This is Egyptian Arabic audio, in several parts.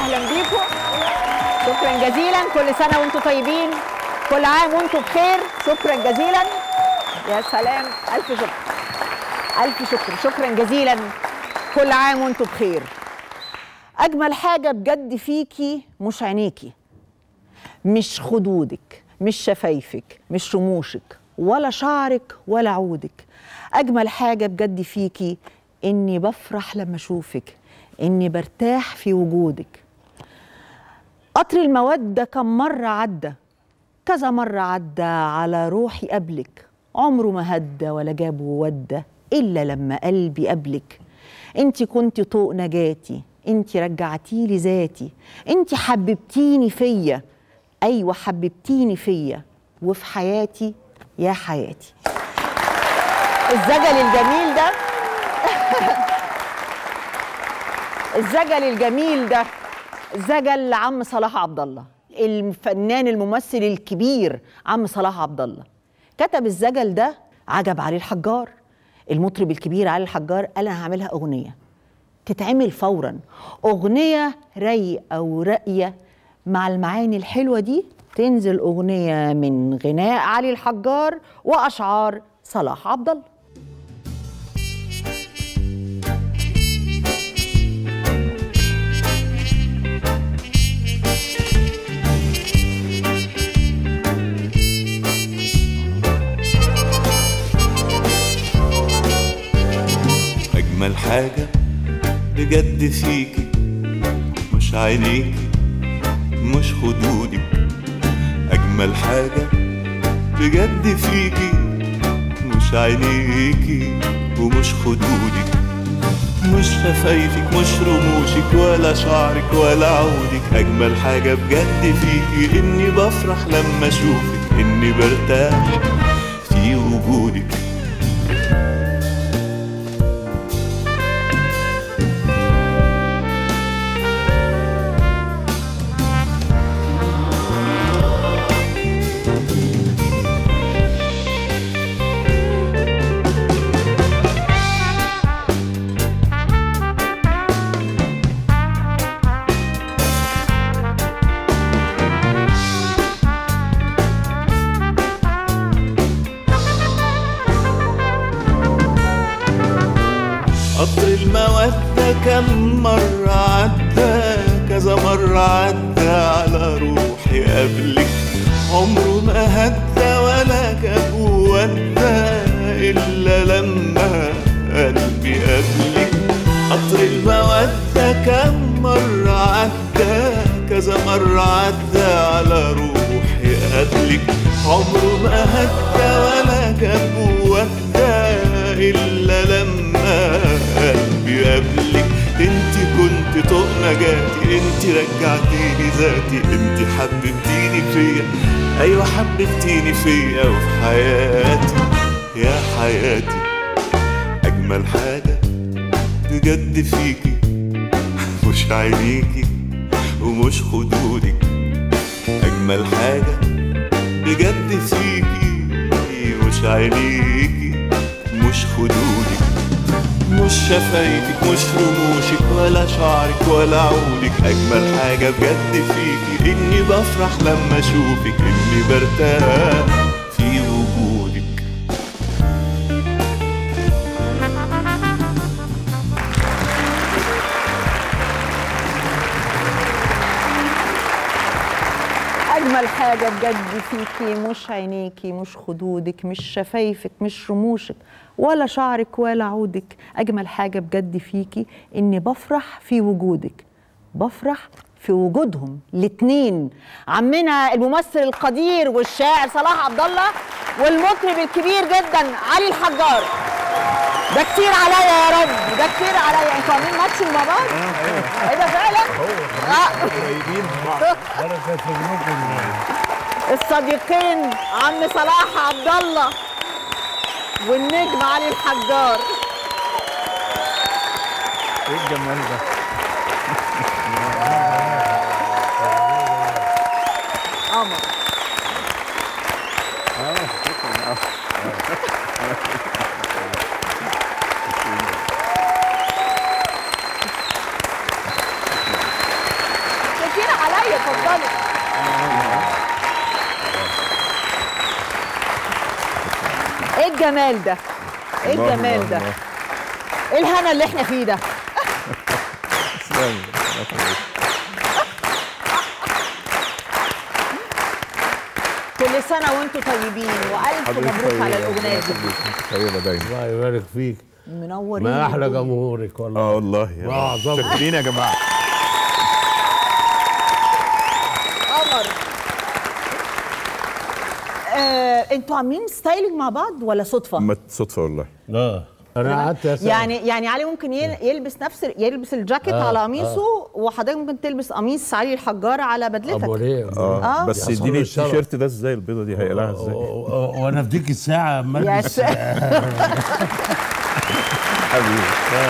اهلا بيكم شكرا جزيلا كل سنه وانتم طيبين كل عام وانتم بخير شكرا جزيلا يا سلام الف شكر الف شكر شكرا جزيلا كل عام وانتم بخير اجمل حاجه بجد فيكي مش عينيكي مش خدودك مش شفايفك مش رموشك ولا شعرك ولا عودك اجمل حاجه بجد فيكي اني بفرح لما اشوفك اني برتاح في وجودك قطر المودة كم مرة عدى كذا مرة عدى على روحي قبلك عمره ما هدى ولا جاب وودى إلا لما قلبي قبلك انت كنت طوق نجاتي انت رجعتيلي ذاتي انت حببتيني فيا ايوه حببتيني فيا وفي حياتي يا حياتي الزجل الجميل ده الزجل الجميل ده زجل عم صلاح عبد الله الفنان الممثل الكبير عم صلاح عبد الله كتب الزجل ده عجب علي الحجار المطرب الكبير علي الحجار قال انا هعملها اغنيه تتعمل فورا اغنيه رايقه وراقيه مع المعاني الحلوه دي تنزل اغنيه من غناء علي الحجار واشعار صلاح عبد الله أجمل حاجة بجد فيكي مش عينيكي مش خدودك أجمل حاجة بجد فيكي مش عينيكي ومش خدودك مش شفايفك مش رموشك ولا شعرك ولا عودك أجمل حاجة بجد فيكي إني بفرح لما أشوفك إني برتاح في وجودك قطر المودة كم مرة عدى كذا مرة عدى على روحي قبلك عمره ما هدى ولا جاب ودى إلا لما قلبي قبلك قطر المودة كم مرة عدى كذا مرة عدى على روحي قبلك عمره ما هدى ولا جاب ودى إلا لما قلبي قبلك انت كنت طوق نجاتي انت رجعتيني ذاتي انت حببتيني فيا ايوه حببتيني فيا وفي حياتي يا حياتي اجمل حاجه بجد فيكي مش عينيكي ومش خدودك اجمل حاجه بجد فيكي مش عينيكي مش خدودك مش شفايفك مش رموشك ولا شعرك ولا عودك اجمل حاجه بجد فيكي اني بفرح لما اشوفك اني برتاح في وجودك أجمل حاجة بجد فيكي مش عينيكي مش خدودك مش شفايفك مش رموشك ولا شعرك ولا عودك أجمل حاجة بجد فيكي إني بفرح في وجودك بفرح في وجودهم الاتنين عمنا الممثل القدير والشاعر صلاح عبد الله والمطرب الكبير جدا علي الحجار ده كتير عليا يا رب ده كتير عليا انتوا عاملين ماتش مع بعض؟ ايه ده فعلا؟ آه. قريبين من بعض انا كنت بنوكل الصديقين عم صلاح عبد الله والنجم علي الحجار ايه الجمال ده قمر جايه اتفضلي ايه الجمال ده ايه الجمال ده ايه الهنا اللي احنا فيه ده كل سنه وانتم طيبين والف مبروك على الاغنيه دي طيبه دايما الله يبارك فيك منورين ما احلى الدنيا. جمهورك والله اه والله يا أعظم. شاكرين يا جماعه قمر آه، انتوا عاملين ستايلنج مع بعض ولا صدفه؟ ما صدفه والله اه انا قعدت اسال يعني يعني علي ممكن يل- يلبس نفس يلبس الجاكيت آه، على قميصه وحضرتك ممكن تلبس قميص علي الحجار على ابو بدلتك ليه اه آه. بس يا اديني صاحب الشرف. التيشيرت ده ازاي البيضه دي هيقلعها ازاي وانا في ديك الساعه اما يا البس س- حبيبي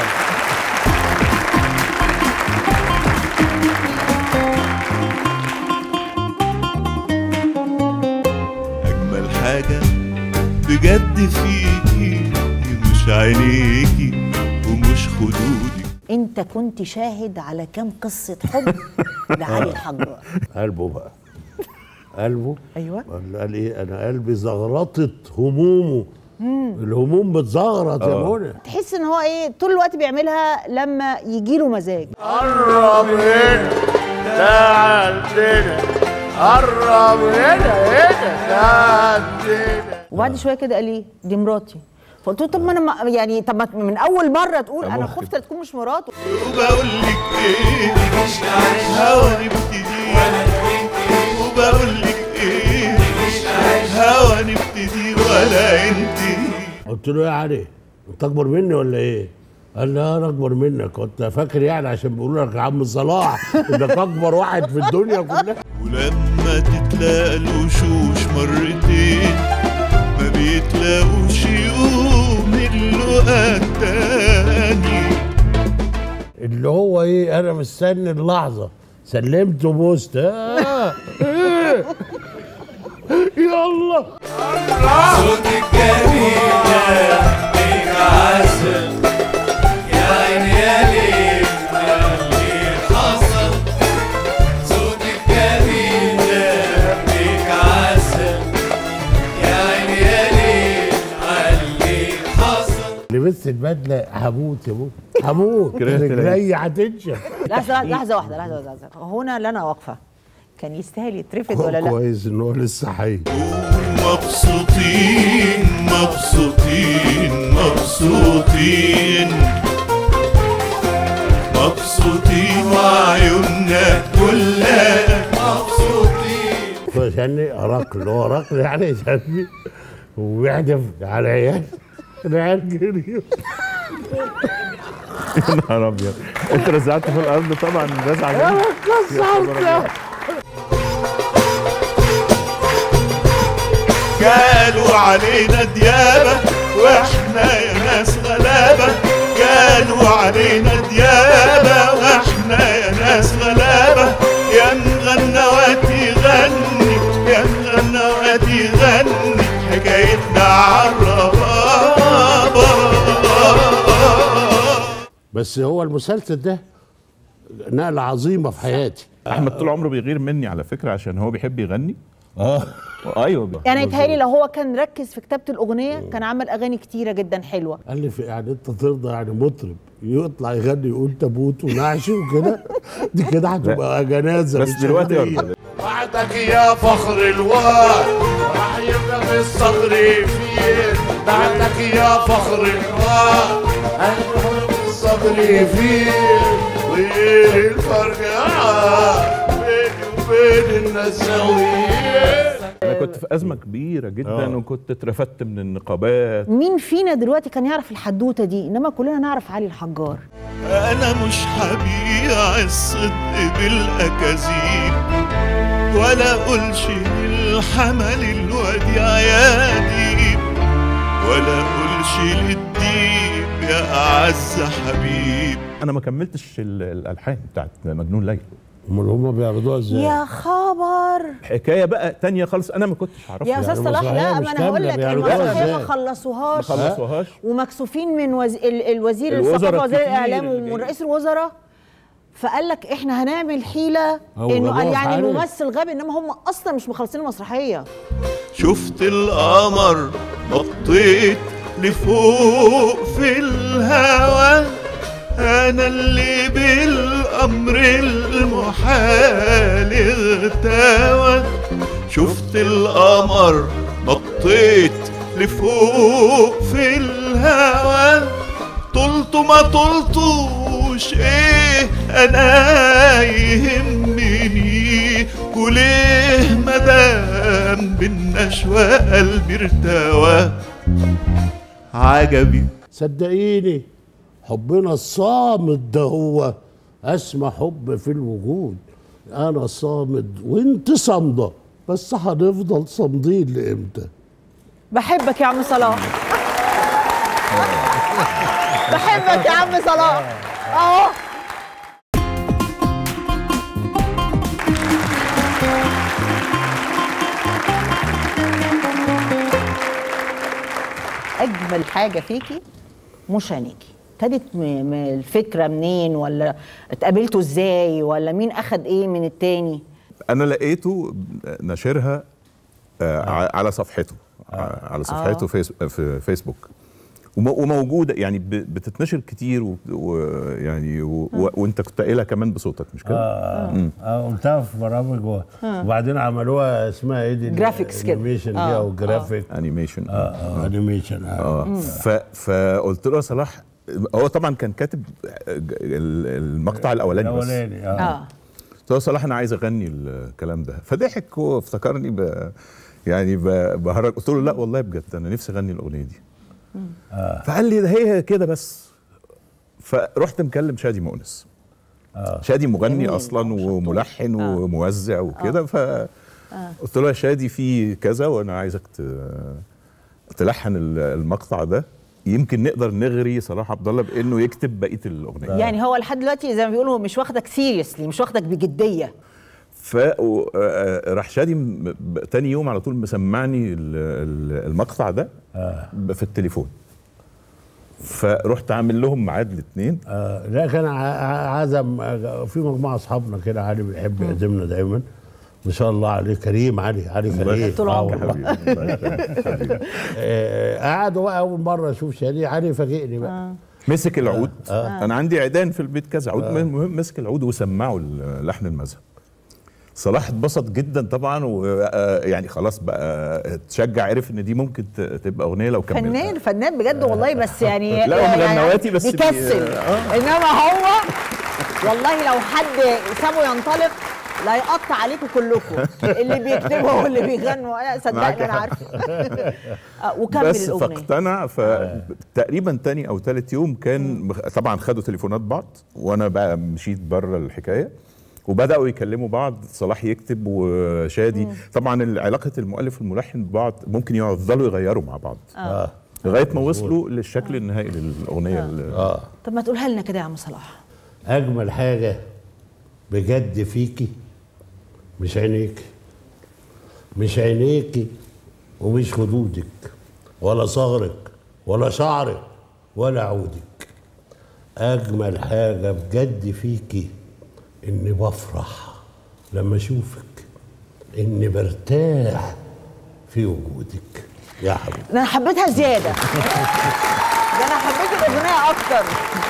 أجمل حاجة بجد فيكي مش عينيكي ومش خدودك انت كنت شاهد على كام قصه حب لعلي الحجار قلبه بقى قلبه ايوه قال قال ايه انا قلبي زغرطت همومه الهموم بتزغرط يا منى تحس ان هو ايه طول الوقت بيعملها لما يجي له مزاج قرب هنا تعال هنا قرب هنا هنا تعال هنا وبعد شويه كده قال لي دي مراتي فقلت له طب ما انا ما- يعني طب ما من اول مره تقول انا ممكن. خفت لا تكون مش مراته وبقول لك ايه مش هوا نبتدي وبقول لك ايه مش هوا نبتدي ولا انتي قلت له يا علي انت اكبر مني ولا ايه؟ قال لي انا اكبر منك كنت فاكر يعني عشان بيقولوا لك يا عم صلاح انك اكبر واحد في الدنيا كلها ولما تتلاقى الوشوش مرتين ما بيتلاقوش يوم اللقاء التاني اللي هو ايه انا مستني اللحظه سلمت وبوست آه. إيه؟ يلا صوتك جميلة بيك عسل يا عيني يا ليل يا ليل حصل صوتك جميلة بيك عسل يا عيني يا ليل عليل حصل لبست البدله هموت يا ابو هموت كرهت رجلي هتنشف لحظه لحظه واحده لحظه واحده لحظة. هنا اللي انا واقفه كان يستاهل يترفد ولا لا كويس ان هو لسه حي مبسوطين مبسوطين مبسوطين مبسوطين وعيوننا كلها مبسوطين عشان هرقل هو هرقل يعني يسمي ويحدف على عيال العيال جريوا يا نهار ابيض انت رزعت في الارض طبعا رزعه جامدة. يا خبر أبيض. قالوا علينا ديابة واحنا يا ناس غلابة قالوا علينا ديابة واحنا يا ناس غلابة يا مغنواتي غني يا مغنواتي غني حكايتنا عالربابة بس هو المسلسل ده نقلة عظيمة في حياتي احمد طول عمره بيغير مني على فكره عشان هو بيحب يغني اه ايوه بي- يعني يتهيألي لو هو كان ركز في كتابه الاغنيه كان عمل اغاني كتيره جدا حلوه قال لي في يعني انت ترضى يعني مطرب يطلع يغني يقول تابوت ونعش وكده دي كده هتبقى جنازه بس مش دلوقتي هدية. يلا. بعدك يا فخر الواد راح يبقى في الصدر فين بعدك يا فخر الواد هنقول في الصدر فين وايه الفرقعه بيني وبين النساويين انا كنت في ازمه كبيره جدا آه. وكنت اترفدت من النقابات مين فينا دلوقتي كان يعرف الحدوته دي انما كلنا نعرف علي الحجار انا مش هبيع الصدق بالاكاذيب ولا اقولش للحمل الوديع يا ديب ولا اقولش للديب يا اعز حبيب انا ما كملتش ال- الالحان بتاعت مجنون ليلى امال هم بيعرضوها ازاي؟ يا خبر حكايه بقى تانية خالص انا ما كنتش اعرفها يا استاذ يعني صلاح مسرحية لا مش ما انا هقول كاملة لك بيعرضوها المسرحيه ما إزاي؟ خلصوهاش ما خلصوهاش ومكسوفين من وز... ال- الوزير الوزراء الثقافه وزير كتير الاعلام اللي ومن رئيس الوزراء فقال لك احنا هنعمل حيله هو انه قال جابوها في يعني حالة. الممثل غبي انما هم اصلا مش مخلصين المسرحيه شفت القمر نطيت لفوق في الهوى انا اللي بالامر المحال اغتوى شفت القمر نطيت لفوق في الهوى طلت ما طلتوش ايه انا يهمني وليه مدام بالنشوى قلبي ارتوى عجبي صدقيني حبنا الصامد ده هو اسمى حب في الوجود انا صامد وانت صامده بس هنفضل صامدين لامتى بحبك يا عم صلاح بحبك يا عم صلاح اهو اجمل حاجه فيكي مش عينيكي ابتدت م- م- الفكره منين ولا اتقابلتوا ازاي ولا مين اخد ايه من التاني انا لقيته ناشرها آه. ع- على صفحته آه. على صفحته فيس في فيسبوك وم- وموجوده يعني ب- بتتنشر كتير ويعني و... و... وانت كنت قايلها كمان بصوتك مش كده؟ اه, آه قلتها في برامج و... وبعدين عملوها اسمها ايه دي جرافيكس كده. انيميشن دي آه، او جرافيك انيميشن اه اه انيميشن اه, اه ف... فقلت له يا صلاح هو طبعا كان كاتب ال- المقطع الاولاني بس الاولاني اه, اه قلت له صلاح انا عايز اغني الكلام ده فضحك هو افتكرني ب... يعني ب- بهرج قلت له لا والله بجد انا نفسي اغني الاغنيه دي آه. فقال لي ده هي كده بس فرحت مكلم شادي مؤنس آه. شادي مغني جميل. اصلا آه، شطور. وملحن آه. وموزع وكده ف قلت له يا شادي في كذا وانا عايزك ت... تلحن ال- المقطع ده يمكن نقدر نغري صلاح عبد الله بانه يكتب بقيه الاغنيه يعني هو لحد دلوقتي زي ما بيقولوا مش واخدك سيريسلي مش واخدك بجديه فراح شادي م- ب- تاني يوم على طول مسمعني ال- ال- المقطع ده ب- في التليفون فرحت عامل لهم ميعاد الاثنين آه لا كان ع- ع- عزم آه، في مجموعه اصحابنا كده علي بيحب يقدمنا دايما ما شاء الله عليه كريم علي علي كريم طول آه عمره. والله. آه، قعدوا بقى اول مره اشوف شادي علي فاجئني بقى مسك العود انا عندي عيدان في البيت كذا عود المهم مسك العود وسمعوا ال- لحن المذهب صلاح اتبسط جدا طبعا ويعني خلاص بقى اتشجع عرف ان دي ممكن ت- تبقى اغنيه لو كملت فنان فنان بجد والله بس يعني لا، هو يعني مغنواتي بس بي- بيكسل آه. انما هو والله لو حد سابه ينطلق لا يقطع عليكم كلكم اللي بيكتبوا واللي بيغنوا انا معاك صدقني انا حق. عارفه آه، وكمل بس الاغنيه فاقتنع فتقريبا تاني او تالت يوم كان مخ- طبعا خدوا تليفونات بعض وانا بقى مشيت بره الحكايه وبداوا يكلموا بعض صلاح يكتب وشادي طبعا علاقه المؤلف والملحن ببعض ممكن يفضلوا يغيروا مع بعض اه لغايه ما وصلوا للشكل النهائي للاغنيه ال- اه طب ما تقولها لنا كده يا عم صلاح اجمل حاجه بجد فيكي مش عينيكي مش عينيكي ومش خدودك ولا صغرك ولا شعرك ولا عودك اجمل حاجه بجد فيكي اني بفرح لما اشوفك اني برتاح في وجودك يا حبيبي ده انا حبيتها زياده ده انا حبيت الاغنيه اكتر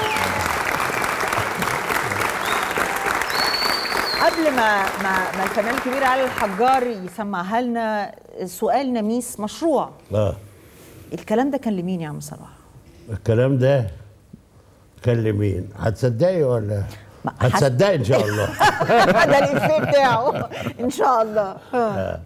قبل ما ما ما الفنان الكبير علي الحجار يسمعها لنا سؤال نميس مشروع اه الكلام ده كان لمين يا عم صلاح؟ الكلام ده كان لمين هتصدقي ولا ما- حس- هتصدقي ان شاء الله ده الافيه بتاعه ان شاء الله ها.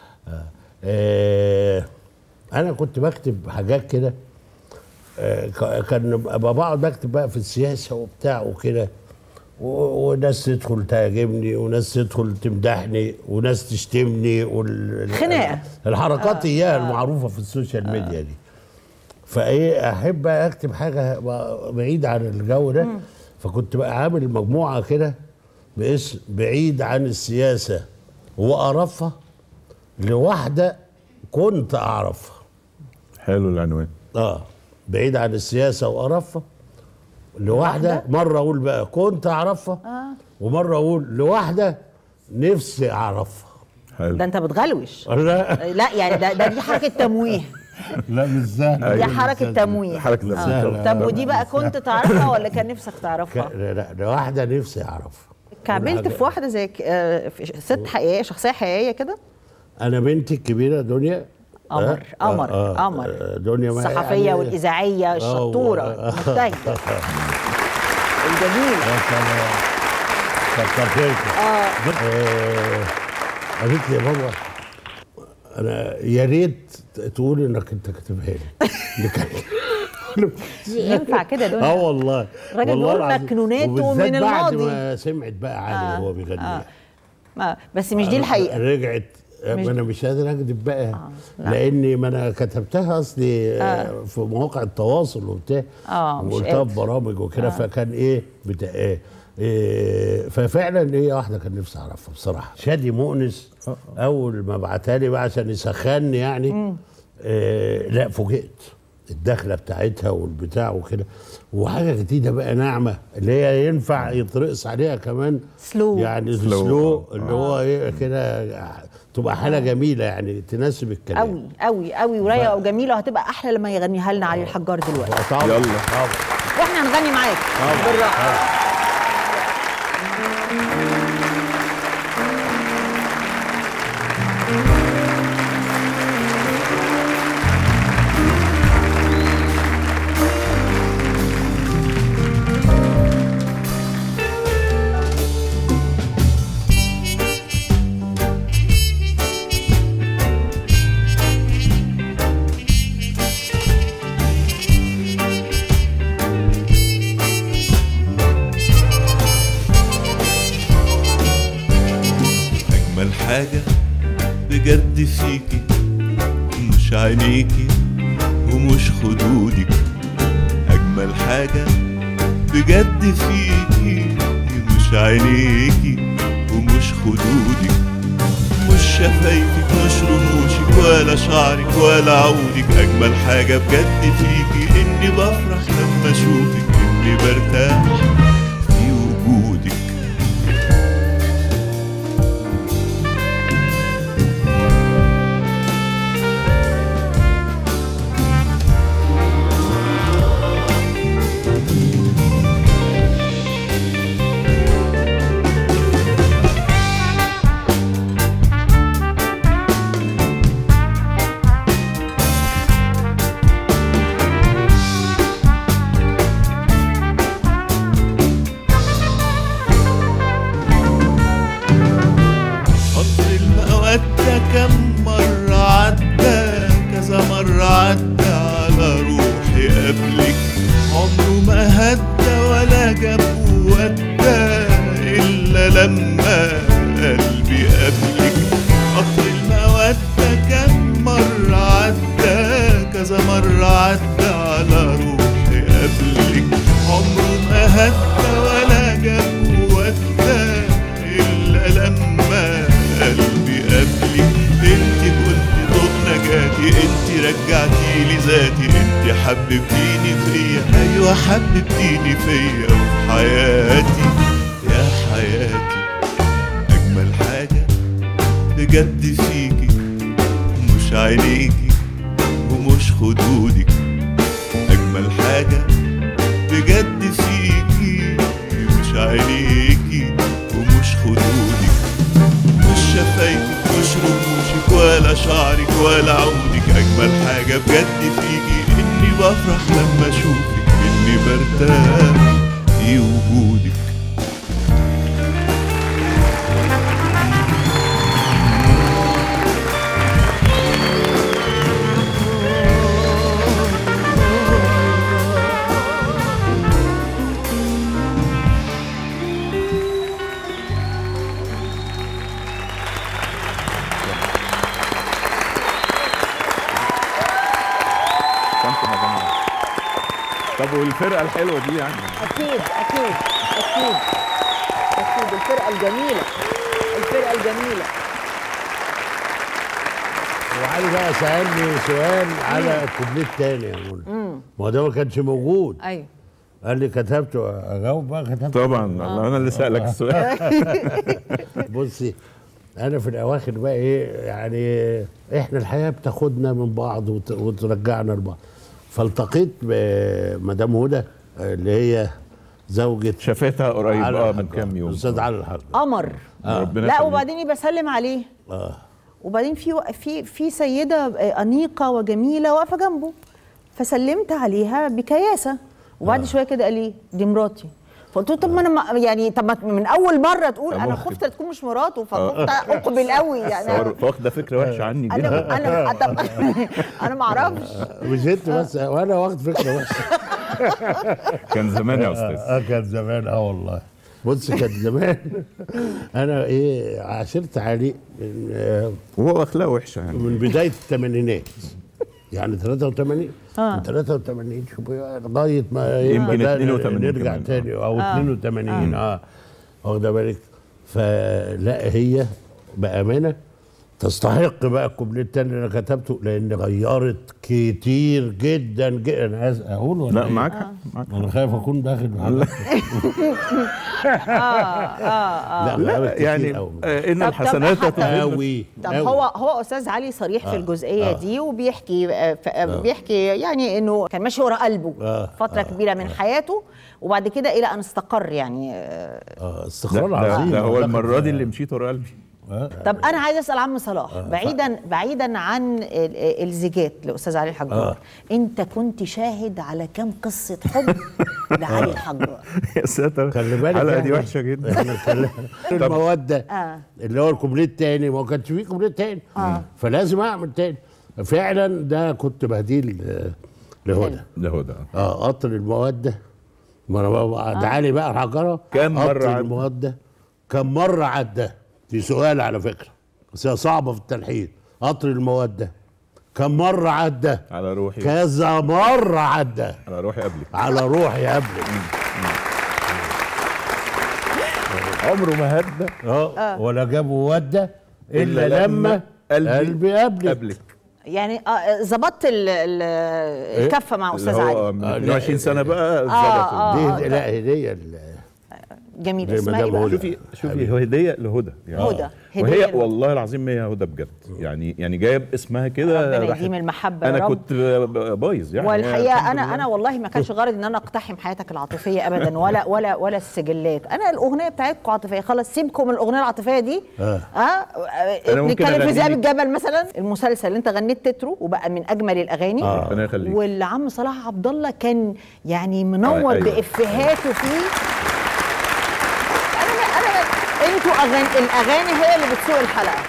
آه، انا كنت بكتب حاجات كده آه، ك- كان ببقى بقعد بكتب بقى في السياسه وبتاع وكده و- وناس تدخل تهاجمني وناس تدخل تمدحني وناس تشتمني وال... خناقة. الحركات اياها المعروفه في السوشيال ميديا دي فايه احب اكتب حاجه بعيد عن الجو ده فكنت بقى عامل مجموعه كده باسم بعيد عن السياسه وقرفها لواحده كنت اعرفها حلو العنوان اه بعيد عن السياسه وقرفها لواحده مره اقول بقى كنت اعرفها ومره اقول لواحده نفسي اعرفها حلو ده انت بتغلوش لا لا يعني ده, ده دي حركه تمويه لا مش سهل دي حركه تمويه حركة نفسية. آه. طب ودي بقى كنت تعرفها ولا كان نفسك تعرفها؟ ك- لا لا لواحده نفسي اعرفها كعبلت في واحده زي ك- آه، في ست حقيقيه شخصيه حقيقيه كده انا بنتي الكبيره دنيا قمر آه، قمر آه، آه، قمر آه، دنيا ما- الصحفيه يعني- والاذاعيه الشطوره آه، المجتهده الجميله كتر خيرك اه آه، قالت لي يا بابا انا يا ريت تقول انك انت كاتبها لي دي كانت- ينفع كده يا اه دنيا والله الراجل والله بيقول العظيم. مكنوناته وبالذات من بعد الماضي. ما سمعت بقى علي آه، وهو بيغنيها ما بس مش دي الحقيقه رجعت مش- ما انا مش قادر اكذب بقى لا. لاني ما انا كتبتها اصلي آه. في مواقع التواصل وبتاع آه، مش وقلتها قادر. في برامج وكده فكان ايه بتاع ايه إيه ففعلا هي واحده كان نفسي اعرفها بصراحه شادي مؤنس اول ما بعتها لي بقى عشان يسخني يعني إيه لا فوجئت الدخله بتاعتها والبتاع وكده وحاجه جديده بقى ناعمه اللي هي ينفع يترقص عليها كمان سلو. يعني سلو. سلو اللي هو ايه كده تبقى حاله جميله يعني تناسب الكلام قوي قوي قوي ورايقه وجميله وهتبقى احلى لما يغنيها لنا علي الحجار دلوقتي طبعا يلا. طبعا واحنا هنغني معاك بالراحه أجمل حاجة بجد فيكي مش عينيكي ومش خدودك أجمل حاجة بجد فيكي مش عينيكي ومش خدودك مش شفايفك مش رموشك ولا شعرك ولا عودك أجمل حاجة بجد فيكي إني بفرح لما أشوفك إني برتاح في وجودك قطر المودة كم مرة عدى كذا مرة عدى على روحي قبلك عمره ما هدى ولا جاب ودى إلا لما قلبي قبلك قطر المودة كم مرة عدى كذا مرة عدى على روحي قبلك عمره ما هدى ولا جاب ودى إلا لما قلبي قبلك انت كنت طوق نجاتي انت رجعتي لي ذاتي انت حببتيني فيا ايوه حببتيني فيا وفي حياتي يا حياتي اجمل حاجة بجد فيكي مش عينيكي ومش خدودك اجمل حاجة بجد فيكي مش عينيكي ومش خدودك مش شفايفك مش رموشك ولا شعرك ولا عودك اجمل حاجه بجد فيكي اني بفرح لما اشوفك اني برتاح في وجودك كنت مجنون. طب والفرقه الحلوه دي يعني اكيد اكيد اكيد اكيد الفرقه الجميله الفرقه الجميله وعلي بقى سالني سؤال على الكوبليه التاني يا منى ما هو ده ما كانش موجود ايوه قال لي كتبت اجاوب بقى كتبت طبعا انا اللي سالك السؤال بصي انا في الاواخر بقى ايه يعني احنا الحياه بتاخدنا من بعض وت- وترجعنا لبعض فالتقيت بمدام هدى اللي هي زوجة شافتها قريب علي اه من الحجار. كام يوم استاذ علي الحجار قمر ربنا لا يخليك. وبعدين يبقى سلم عليه اه وبعدين في في في سيده انيقه وجميله واقفه جنبه فسلمت عليها بكياسه وبعد شويه كده قال لي دي مراتي فقلت له طب ما انا ما- يعني طب ما من اول مره تقول انا ممكن. خفت تكون مش مراته فخفت اقبل قوي يعني تصور واخده فكره وحشه عني جدا انا انا طب انا ما اعرفش مش انت بس وانا واخد فكره وحشه كان زمان يا استاذ اه كان زمان اه والله بص كان زمان انا ايه عاشرت علي من, آه، وهو اخلاقه وحشه يعني من بدايه الثمانينات يعني 83 من 83 شوف لغايه ما إيه يمكن بدأنا 82 نرجع كمان. تاني او 82 اه واخده بالك فلا هي بامانه تستحق بقى الكوبليه التاني اللي انا كتبته لان غيرت كتير جدا جدا انا عايز اقول ولا لا إيه؟ معاك حق، معاك انا خايف اكون داخل معاك لا لا يعني أوي. آه، ان طب- الحسنات طب- تذهبن أوي طب أوي. هو هو استاذ علي صريح في الجزئيه دي وبيحكي آه، ف- آه، بيحكي يعني انه كان ماشي ورا قلبه آه، فتره كبيره من حياته وبعد كده الى ان استقر يعني آه، اه استقرار لا، ده, عظيم ده هو داخل المره دي في- اللي مشيت ورا قلبي طب انا عايز اسال عم صلاح بعيدا بعيدا عن ال- الزيجات لاستاذ علي الحجار انت كنت شاهد على كام قصه حب لعلي الحجار يا ساتر خلي بالك الحلقه دي إحنا- وحشه جدا احنا اتكلمنا الموده آه. اللي هو الكوبليه التاني ما كانش فيه كوبليه تاني فلازم اعمل تاني فعلا ده كنت بهديل آه، لهدى ده هو ده اه قطر الموده ما انا بقى تعالي بقى الحجره كم مرة قطر عدى؟ الموده كم مره عدى دي سؤال على فكره بس هي صعبه في التلحين قطر الموده كم مره عدى على روحي كذا مره عدى على روحي قبلك على روحي قبلك عمره ما هدى اه ولا جابوا وده الا لما قلبي قبلك قبلك يعني آه، ظبطت ال- ال- الكفه مع اللي استاذ هو علي من آه، لا، 22 سنه بقى آه، ظبطوا دي لا هديه ال- جميل زي ما اسمها ايه جابوا بقى؟ هدى. شوفي شوفي هو هديه لهدى يعني هدى. هدية وهي لهدى. والله العظيم هي هدى بجد يعني يعني جايب اسمها كده ربنا راحت- يديم المحبة يا انا رب. كنت بايظ يعني والحقيقه الحمد انا لله. انا والله ما كانش غرض ان انا اقتحم حياتك العاطفيه ابدا ولا ولا ولا السجلات انا الاغنيه بتاعتكم عاطفيه خلاص سيبكم من الاغنيه العاطفيه دي آه. اه أنا ممكن نتكلم في أغني ذئاب لك. الجبل مثلا المسلسل اللي انت غنيت تترو وبقى من اجمل الاغاني ربنا يخليك واللي عم صلاح عبد الله كان يعني منور أيوة. بافيهاته فيه انا ما انا ما انتوا اغاني الاغاني هي اللي بتسوق الحلقه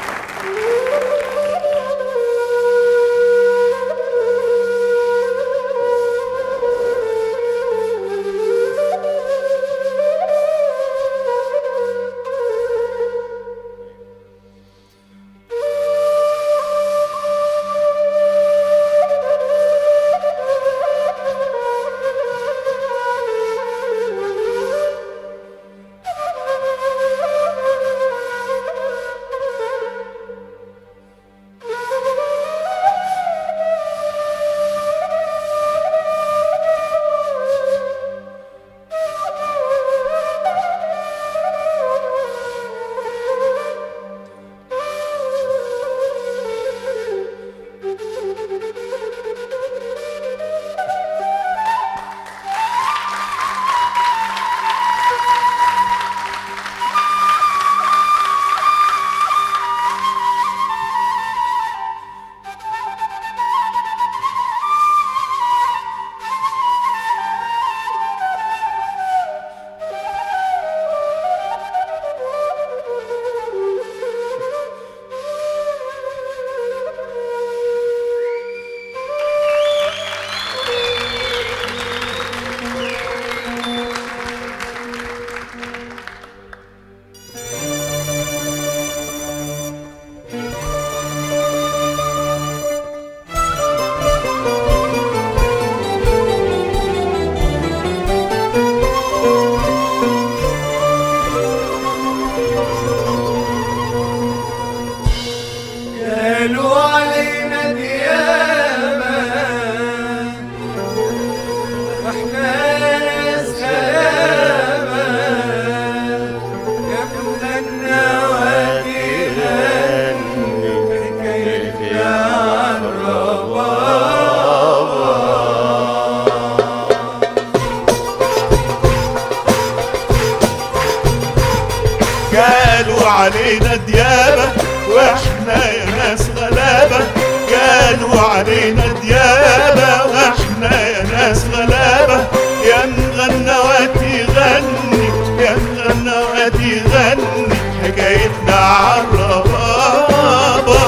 علينا ديابة واحنا يا ناس غلابة قالوا علينا ديابة واحنا يا ناس غلابة يا مغنى واتي غني يا مغنى واتي غني حكايتنا عالربابة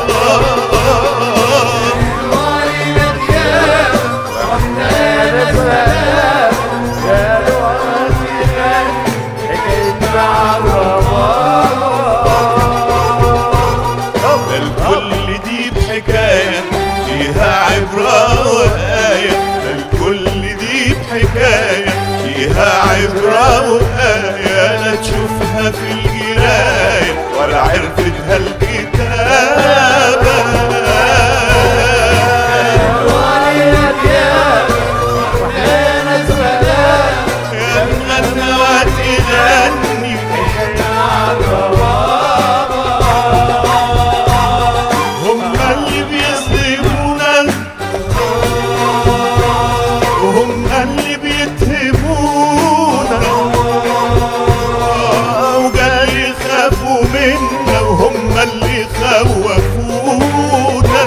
ده الكل دي بحكاية فيها عبرة وآية ده الكل دي بحكاية فيها عبرة وآية لا تشوفها في القراية ولا عرفتها الكتابة يا مغنى وتغني هم اللي بيظلمونا وهم اللي بيتهمونا وقال يخافوا منا وهم اللي خوفونا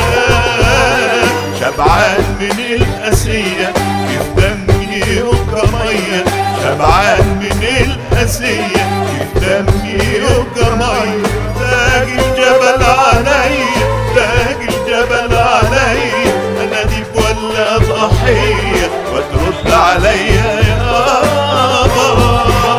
شبعان من القاسية كيف دمي يبقى مية شبعان من القاسية كيف دمي يبقى مية تاج الجبل عليا تاج الجبل عليا انا ديب ولا ضحية وترد عليا يا بابا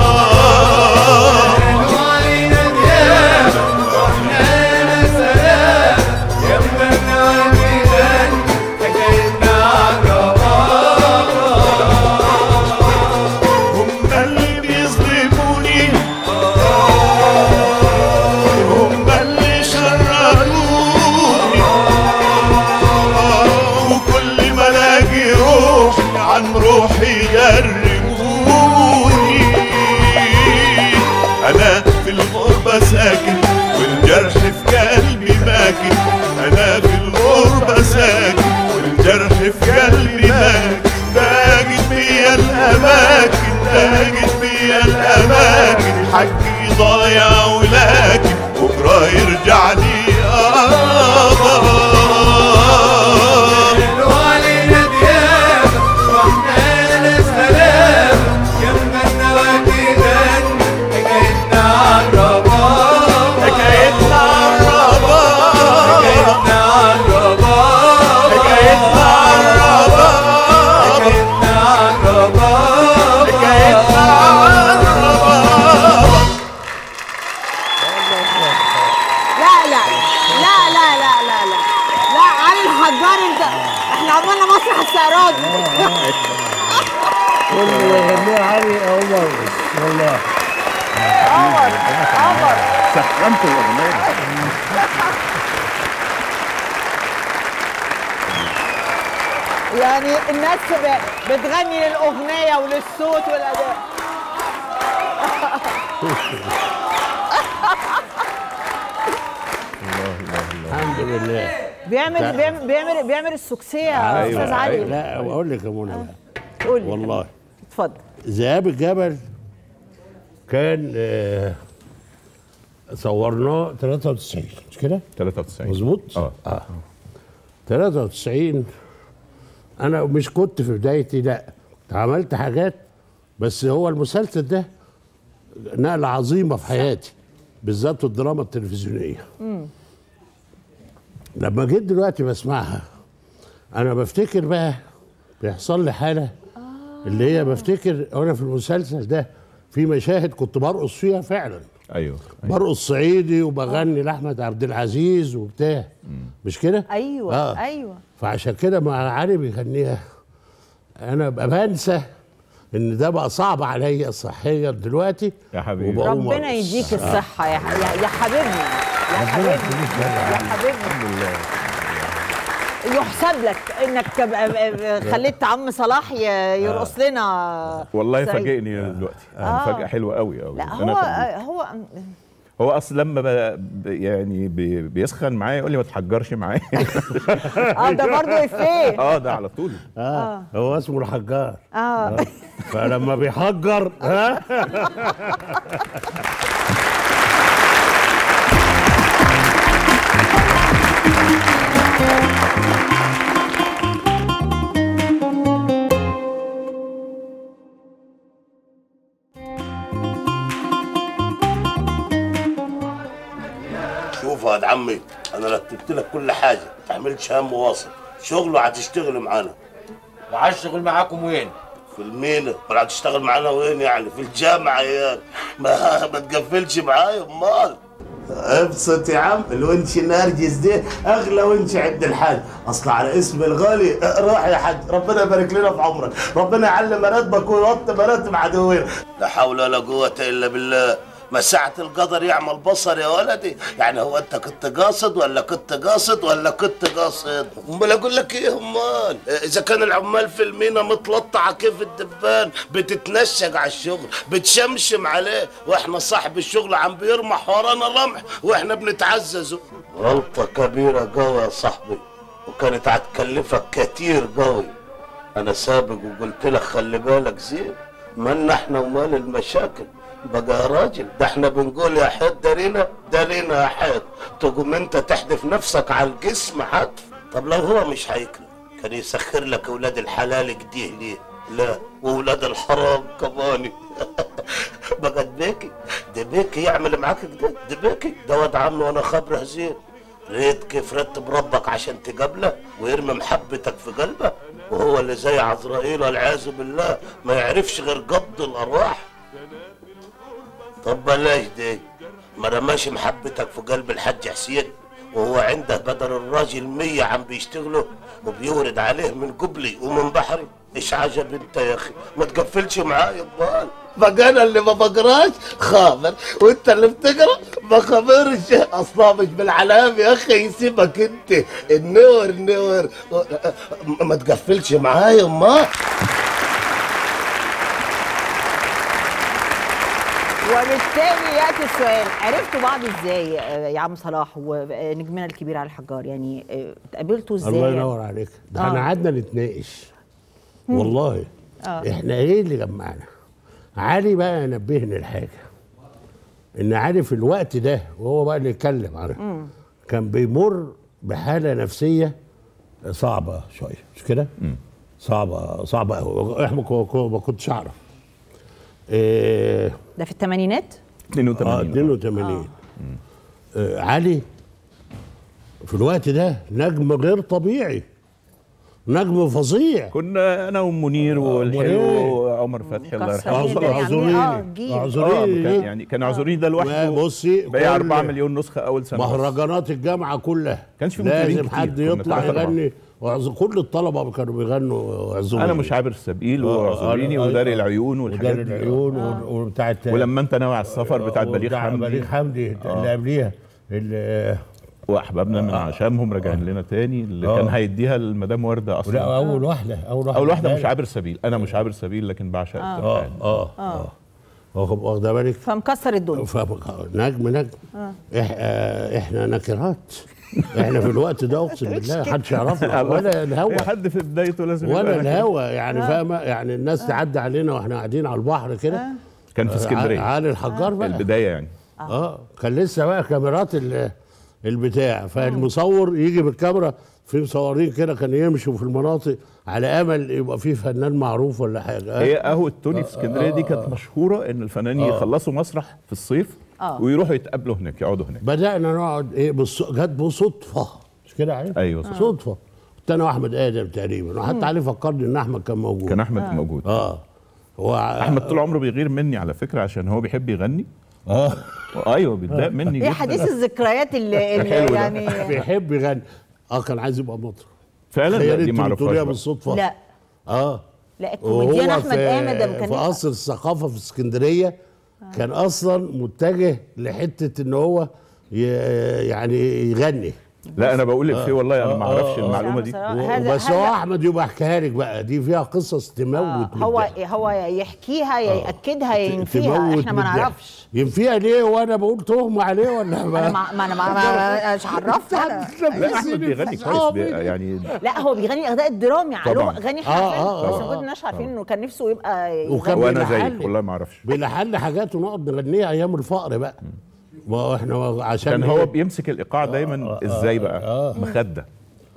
هم اللي بيظلموني هم اللي شرروني وكل ما الاقي روحي عن روحي يرموني انا في الغربة ساكن والجرح في قلبي ماكن انا في الغربة ساكن والجرح في قلبي ماكن باجت بيا الاماكن باجت بيا الاماكن حقي ضايع ولكن بكره يرجع لي يابا حكايتنا عالربابة حكايتنا عالربابة حكايتنا عالربابة لا لا لا لا لا لا لا لا علي الحجار انت احنا عملنا مسرح السيارات كل اللي يغنيه علي عمر والله قمر قمر سخنت الاغنيه يعني الناس ب- بتغني للاغنيه وللصوت والاداء الحمد لله بيعمل بيعمل بيعمل, بيعمل السكسيه يا استاذ علي لا اقول لك يا منى بقى. قول لي والله اتفضل ذئاب الجبل كان آه، صورناه 93 مش كده؟ 93 مظبوط؟ اه اه 93 انا مش كنت في بدايتي لا عملت حاجات بس هو المسلسل ده نقله عظيمه في حياتي بالذات الدراما التلفزيونيه لما جيت دلوقتي بسمعها انا بفتكر بقى بيحصل لي حاله اللي هي بفتكر وانا في المسلسل ده في مشاهد كنت برقص فيها فعلا ايوه برقص صعيدي وبغني لاحمد عبد العزيز وبتاع مش كده؟ ايوه آه. ايوه فعشان كده مع علي بيغنيها انا ببقى بنسى ان ده بقى صعب عليا صحيا دلوقتي يا حبيبي. وبقوم ربنا أرقص. يديك الصحه يا يا, يا حبيبنا يا حبيبنا يا حبيبنا يحسب لك انك تبقى خليت عم صلاح ي- يرقص لنا والله سعيد. فاجئني دلوقتي آه. مفاجاه حلوه قوي قوي لا أنا هو فاجئ. هو هو اصل لما ب... ب- يعني بي... بيسخن معايا يقول لي ما تحجرش معايا اه ده برضه افيه اه ده على طول اه هو اسمه الحجار اه فلما بيحجر ها شوف يا واد عمي انا رتبت لك كل حاجه ما تعملش هم واصل شغله هتشتغل معانا وهشتغل معاكم وين؟ في المينا ولا هتشتغل معانا وين يعني في الجامعه يا ما ما تقفلش معايا امال ابسط يا عم الونش نرجس دي اغلى ونش عند الحاج اصل على اسم الغالي روح يا حاج ربنا يبارك لنا في عمرك ربنا يعلم مراتبك ويوطي مراتب عدوين لا حول ولا قوه الا بالله ما ساعة القدر يعمل بصر يا ولدي يعني هو انت كنت قاصد ولا كنت قاصد ولا كنت قاصد امال اقول لك ايه امال اذا كان العمال في المينا متلطعه كيف الدبان بتتنشق على الشغل بتشمشم عليه واحنا صاحب الشغل عم بيرمح ورانا رمح واحنا بنتعززه غلطة كبيرة قوي يا صاحبي وكانت هتكلفك كتير قوي انا سابق وقلت لك خلي بالك زين مالنا احنا ومال المشاكل بقى يا راجل ده احنا بنقول يا حيط دارينا دارينا يا حيط تقوم انت تحدف نفسك على الجسم حتف طب لو هو مش هيكرم كان يسخر لك اولاد الحلال كديه ليه لا واولاد الحرام كمان بقى بيكي ده بيكي يعمل معاك كده ده بيكي ده واد عمي وانا خبره زين ريت كيف رتب ربك عشان تقابله ويرمي محبتك في قلبه وهو اللي زي عزرائيل والعياذ بالله ما يعرفش غير قبض الارواح طب بلاش دي ما رماش محبتك في قلب الحاج حسين وهو عنده بدل الراجل مية عم بيشتغلوا وبيورد عليه من قبلي ومن بحري ايش عجب انت يا اخي ما تقفلش معايا بال بقى انا اللي ما بقراش خابر وانت اللي بتقرا ما خبرش اصلا مش بالعلام يا اخي يسيبك انت النور نور ما تقفلش معايا ما وبالتالي ياتي السؤال عرفتوا بعض ازاي آه، يا عم صلاح ونجمنا الكبير علي الحجار يعني آه، اتقابلتوا ازاي الله ينور عليك ده آه. احنا قعدنا نتناقش والله آه. احنا ايه اللي جمعنا علي بقى نبهني الحاجه ان علي في الوقت ده وهو بقى اللي يتكلم عنه كان بيمر بحاله نفسيه صعبه شويه مش كده صعبه صعبه قوي احنا ما كو- ما كنتش اعرف إيه ده في الثمانينات 82 اه 82 آه علي في الوقت ده نجم غير طبيعي نجم فظيع كنا انا ومنير والحلو منير. وعمر فتحي الله مكسر يرحمه جدا يعني. اعذريني آه، جيل. اه اعذريني كان ليه؟ يعني كان اعذريني ده لوحده بصي بقى كل 4 مليون نسخه اول سنه مهرجانات الجامعه كلها كانش في مطربين لازم كتير، حد كنا يطلع ثلاثة أربعة. يغني وعز- كل الطلبه كانوا بيغنوا اعذريني انا مش عابر السبيل آه، واعذريني آه، وداري آه. العيون والحاجات ودار دي العيون و- وبتاعت ولما انت ناوي على السفر بتاعت بليغ وبتاع حمدي بليغ حمدي اللي قبليها اللي واحبابنا من عشامهم راجعين لنا تاني اللي آه. كان هيديها المدام ورده لا اصلا اول واحده اول واحده اول واحده مش بالك. عابر سبيل انا مش عابر سبيل لكن بعشق اه الترحال. اه اه واخد واخده بالك فمكسر الدنيا ف- نجم نجم إح آه احنا نكرات احنا في الوقت ده اقسم بالله محدش يعرفنا ولا الهوا اي حد في بدايته لازم ولا يبقى نكرة. الهوا يعني فاهمه يعني الناس تعدي علينا واحنا قاعدين على البحر كده كان في اسكندريه علي الحجار بقى البدايه يعني اه كان لسه بقى كاميرات ال- البتاع فالمصور يجي بالكاميرا في مصورين كده كانوا يمشوا في المناطق على امل يبقى في فنان معروف ولا حاجه هي قهوه توني في اسكندريه دي كانت مشهوره ان الفنانين يخلصوا مسرح في الصيف آه. ويروحوا يتقابلوا هناك يقعدوا هناك بدانا نقعد ايه بالص... جت بصدفه مش كده عارف ايوه صح. صدفه كنت انا واحمد ادم تقريبا وحتى علي فكرني ان احمد كان موجود كان احمد موجود اه هو احمد طول عمره بيغير مني على فكره عشان هو بيحب يغني اه ايوه بيتضايق مني ايه جدا حديث الذكريات اللي, اللي حلو ده. يعني بيحب يغني اه كان عايز يبقى مطرب فعلا تخيل لا، دي انت ما بتقوليها اعرفهاش بقى. بالصدفه لا اه لا الكوميديان وهو احمد في- ادم كان في يبقى- قصر الثقافه في اسكندريه كان اصلا متجه لحته ان هو ي- يعني يغني لا انا بقول لك فيه والله انا ما اعرفش آه. المعلومه دي بصراحة هذا بس هو هذا احمد يبقى يحكيها لك بقى دي فيها قصص تموت آه من هو الضحك. هو يحكيها يا ياكدها يا ينفيها تموت احنا من ما الضحك. نعرفش ينفيها ليه وانا بقول تهمه عليه ولا انا ما ما ما انا ما- ما- مش عرفت انا لا احمد بيغني كويس بي- يعني لا هو بيغني الاغنيه الدرامي على طبعاً. غني آه، حرفيا آه، بس آه، ما آه. كناش عارفين انه كان نفسه يبقى وكان يغني. وانا بيلحن. زيك والله ما اعرفش بنحل حاجات ونقعد نغنيها ايام الفقر بقى ما احنا عشان كان إيه؟ هو بيمسك الايقاع دايما ازاي بقى مخده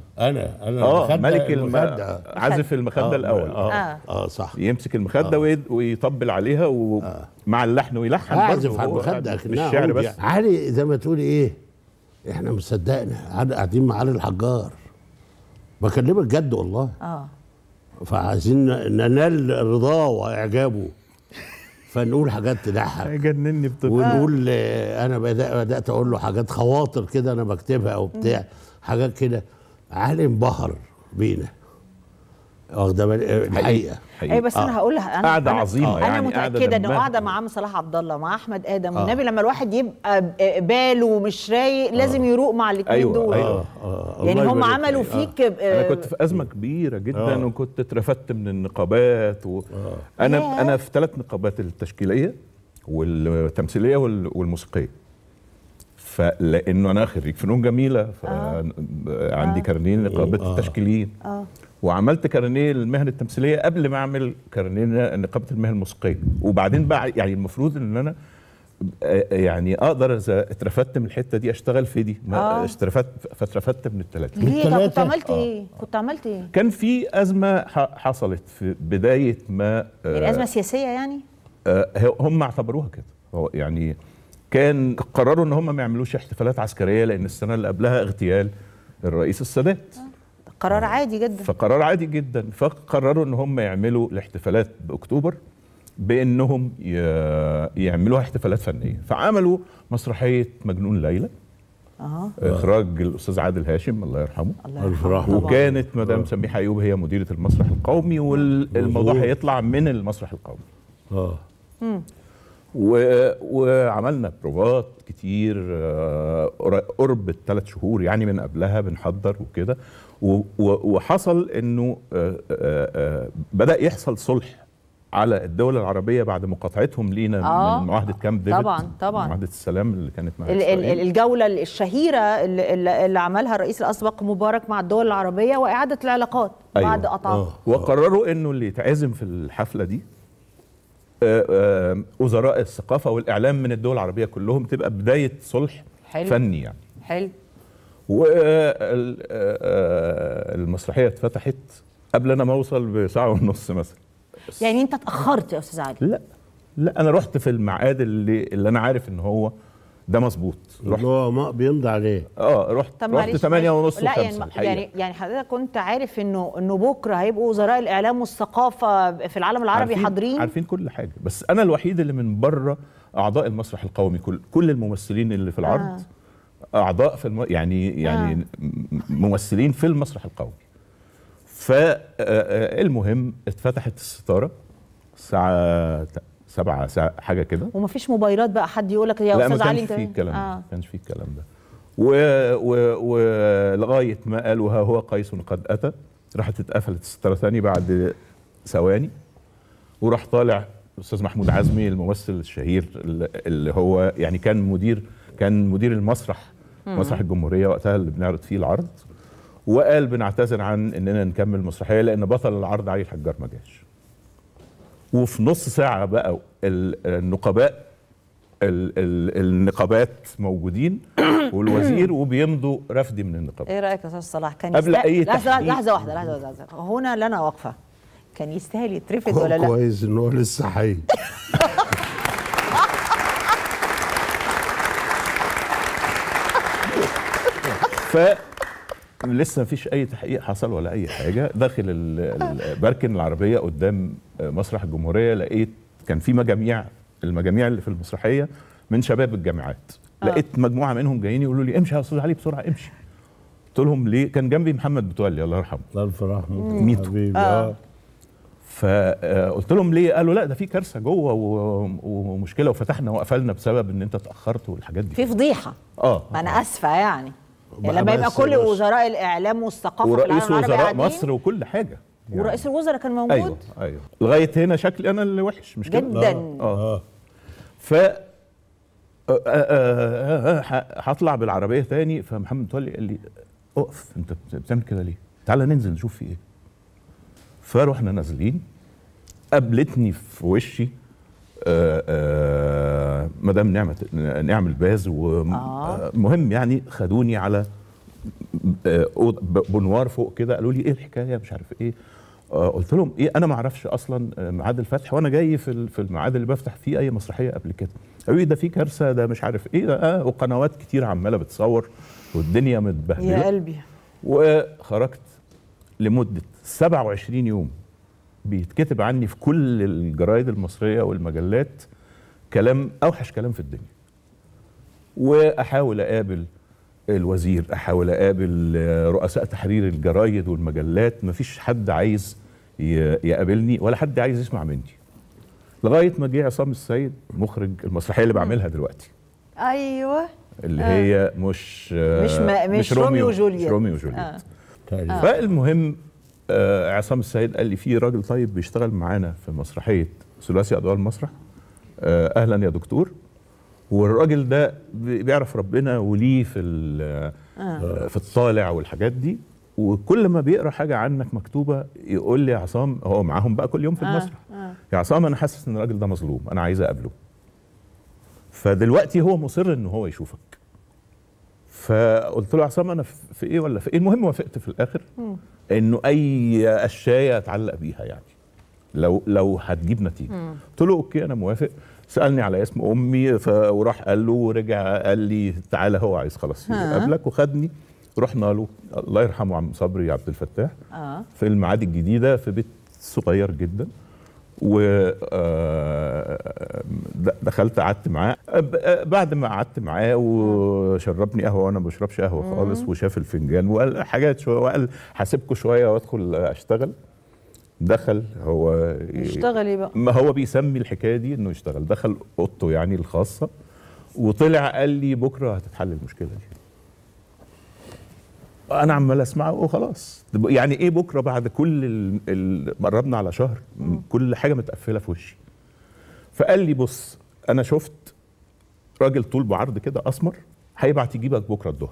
انا انا اه المخدة- ملك الم... المخدة. عازف المخده الاول اه آه. اه صح يمسك المخده ويد- ويطبل عليها ومع اللحن ويلحن اعزف برضه على وهو المخدة قاعد اكنها بالشعر عود بس يعني. علي زي ما تقولي ايه احنا مصدقنا قاعد- قاعدين مع علي الحجار بكلمك جد والله اه فعايزين ننال رضاه واعجابه فنقول حاجات تضحك هيجنني بطفل ونقول آه، انا بدأ بدات اقول له حاجات خواطر كده انا بكتبها او بتاع حاجات كده علي انبهر بينا واخده بالك؟ آه، الحقيقه اي بس انا هقول لها انا قعدة أنا- عظيمة انا يعني، قعدة متاكده انه دمها قاعده مع عم صلاح عبد الله مع احمد ادم والنبي لما الواحد يبقى ب- باله مش رايق لازم يروق مع الاثنين أيوة، دول أيوة. آه، يعني الله هم يبارك عملوا فيك. آه. فيك آه، انا كنت في ازمه كبيره جدا آه. وكنت اترفدت من النقابات و... انا ياه. انا في ثلاث نقابات التشكيليه والتمثيليه وال- والموسيقيه فلانه انا خريج فنون جميله فعندي كارنيه نقابه التشكيليين وعملت كارنيه المهن التمثيليه قبل ما اعمل كارنيه نقابه المهن الموسيقيه وبعدين بقى يعني المفروض ان انا آه، يعني اقدر اذا اترفدت من الحته دي اشتغل في دي ما آه. اترفدت فاترفدت من الثلاثه ليه طب كنت بالتلاتة؟ عملت ايه كنت عملت ايه كان في ازمه ح- حصلت في بدايه ما آه، يعني ازمه سياسيه يعني آه، هم اعتبروها كده هو يعني كان قرروا ان هم ما يعملوش احتفالات عسكريه لان السنه اللي قبلها اغتيال الرئيس السادات قرار عادي جدا فقرار عادي جدا فقرروا ان هم يعملوا الاحتفالات باكتوبر بانهم ي- يعملوها احتفالات فنيه فعملوا مسرحيه مجنون ليلى اه اخراج الاستاذ عادل هاشم الله يرحمه الله ألف يرحمه رحمة. طبعاً. وكانت مدام سميحه ايوب هي مديره المسرح القومي والموضوع مظبوط. هيطلع من المسرح القومي اه و... وعملنا بروفات كتير آه، قر- قرب الثلاث شهور يعني من قبلها بنحضر وكده و... و... وحصل انه آه، آه، آه، بدا يحصل صلح على الدول العربيه بعد مقاطعتهم لينا آه، من معاهده كامب ديفيد طبعاً، طبعاً. معاهده السلام اللي كانت مع ال- ال- إسرائيل. الجولة الشهيرة اللي, اللي اللي عملها الرئيس الأسبق مبارك مع الدول العربية وإعادة العلاقات أيوة. بعد قطعها آه. وقرروا انه اللي يتعزم في الحفله دي آه، آه، وزراء الثقافه والاعلام من الدول العربيه كلهم تبقى بدايه صلح حلو. فني يعني حلو والمسرحيه اتفتحت قبل انا ما اوصل بساعه ونص مثلا يعني أنت اتأخرت يا أستاذ علي لا لا انا رحت في الميعاد اللي اللي انا عارف ان هو ده مظبوط رحت اللي هو ما بيمضي عليه اه رحت طب رحت معلش 8 ونص لا و5 يعني الحقيقه يعني يعني حضرتك كنت عارف انه انه بكره هيبقوا وزراء الاعلام والثقافه في العالم العربي عارفين- حاضرين عارفين كل حاجه بس انا الوحيد اللي من بره اعضاء المسرح القومي كل كل الممثلين اللي في العرض آه. آه. اعضاء في الم... يعني يعني آه. م- ممثلين في المسرح القومي فالمهم اتفتحت الستاره الساعه ت- سبعة ساعة حاجه كده ومفيش موبايلات بقى حد يقول لك يا لا ما استاذ علي كانش انت فيه الكلام ده آه. ما كانش فيه الكلام ده ولغايه و... ولغاية ما قالوا ها هو قيس قد اتى راحت اتقفلت الستاره ثاني بعد ثواني وراح طالع الاستاذ محمود عزمي الممثل الشهير اللي- اللي هو يعني كان مدير كان مدير المسرح مسرح الجمهوريه وقتها اللي بنعرض فيه العرض وقال بنعتذر عن اننا نكمل المسرحيه لان بطل العرض علي الحجار ما جاش وفي نص ساعه بقى ال- النقباء ال ال النقابات موجودين والوزير وبيمضوا رفدي من النقابه ايه رايك يا استاذ صلاح كان قبل يستاهل- أي لحظه تحقيق. لحظه واحده لحظه واحده لحظة. هنا لا انا واقفه كان يستاهل يترفد ولا لا كويس ان هو لسه حي ف لسه مفيش اي تحقيق حصل ولا اي حاجه داخل ال- ال- بركن العربيه قدام مسرح الجمهوريه لقيت كان في مجاميع المجاميع اللي في المسرحيه من شباب الجامعات لقيت مجموعه منهم جايين يقولوا لي امشي يا استاذ علي بسرعه امشي قلت لهم ليه كان جنبي محمد متولي الله يرحمه الف رحمه ميتو. حبيبي آه. اه فقلت لهم ليه قالوا لا ده في كارثه جوه و- ومشكله وفتحنا وقفلنا بسبب ان انت اتاخرت والحاجات دي في فضيحه اه ما انا اسفه يعني يعني بقى لما يبقى بس- كل بس. وزراء الاعلام والثقافه في ورئيس العالم العربي وزراء قاعدين مصر وكل حاجه يعني. ورئيس الوزراء كان موجود ايوه ايوه لغايه هنا شكلي انا اللي وحش مش كده جدا اه ف آه، آه، آه، آه، ه- هطلع بالعربيه تاني فمحمد متولي قال لي اقف انت بت- بتعمل كده ليه؟ تعالى ننزل نشوف في ايه فروحنا نازلين قابلتني في وشي آه، آه، مدام نعمة نعم الباز ومهم يعني خدوني على آه، أوض- ب- بنوار فوق كده قالوا لي ايه الحكايه مش عارف ايه آه، قلت لهم ايه انا ما اعرفش اصلا آه، ميعاد الفتح وانا جاي في ال- في الميعاد اللي بفتح فيه اي مسرحيه قبل كده قالوا لي ده في كارثه ده مش عارف ايه ده آه وقنوات كتير عماله بتصور والدنيا يا متبهدله قلبي وخرجت لمده 27 يوم بيتكتب عني في كل الجرايد المصريه والمجلات كلام اوحش كلام في الدنيا واحاول اقابل الوزير احاول اقابل آه، رؤساء تحرير الجرايد والمجلات مفيش حد عايز ي- يقابلني ولا حد عايز يسمع مني لغايه ما جه عصام السيد مخرج المسرحيه اللي بعملها دلوقتي ايوه اللي هي مش آه، مش ما- مش روميو وجولييت. مش روميو وجولييت آه. تقريبا فالمهم آه عصام السيد قال لي في راجل طيب بيشتغل معانا في مسرحيه ثلاثي اضواء المسرح آه اهلا يا دكتور والراجل ده بي- بيعرف ربنا وليه في ال- آه. في الطالع والحاجات دي وكل ما بيقرا حاجه عنك مكتوبه يقول لي يا عصام هو معاهم بقى كل يوم في المسرح يا عصام انا حاسس ان الراجل ده مظلوم انا عايز اقابله فدلوقتي هو مصر ان هو يشوفك فقلت له يا عصام انا في في ايه ولا في ايه المهم وافقت في الاخر انه اي اشياء اتعلق بيها يعني لو لو هتجيب نتيجه قلت له اوكي انا موافق سالني على اسم امي ف- وراح قال له ورجع قال لي تعالى هو عايز خلاص يقابلك وخدني رحنا له الله يرحمه عم صبري عبد الفتاح اه في المعادي الجديده في بيت صغير جدا و آه، د- دخلت قعدت معاه ب- آه، بعد ما قعدت معاه وشربني قهوه وانا ما بشربش قهوه خالص وشاف الفنجان وقال حاجات شويه وقال هسيبكم شويه وادخل اشتغل دخل هو اشتغلي بقى ما هو بيسمي الحكايه دي انه يشتغل دخل اوضته يعني الخاصه وطلع قال لي بكره هتتحل المشكله دي انا عمال اسمعه وخلاص طب يعني ايه بكره بعد كل ال- ال- قربنا على شهر كل حاجه متقفله في وشي فقال لي بص انا شفت راجل طول بعرض كده اسمر هيبعت يجيبك بكره الظهر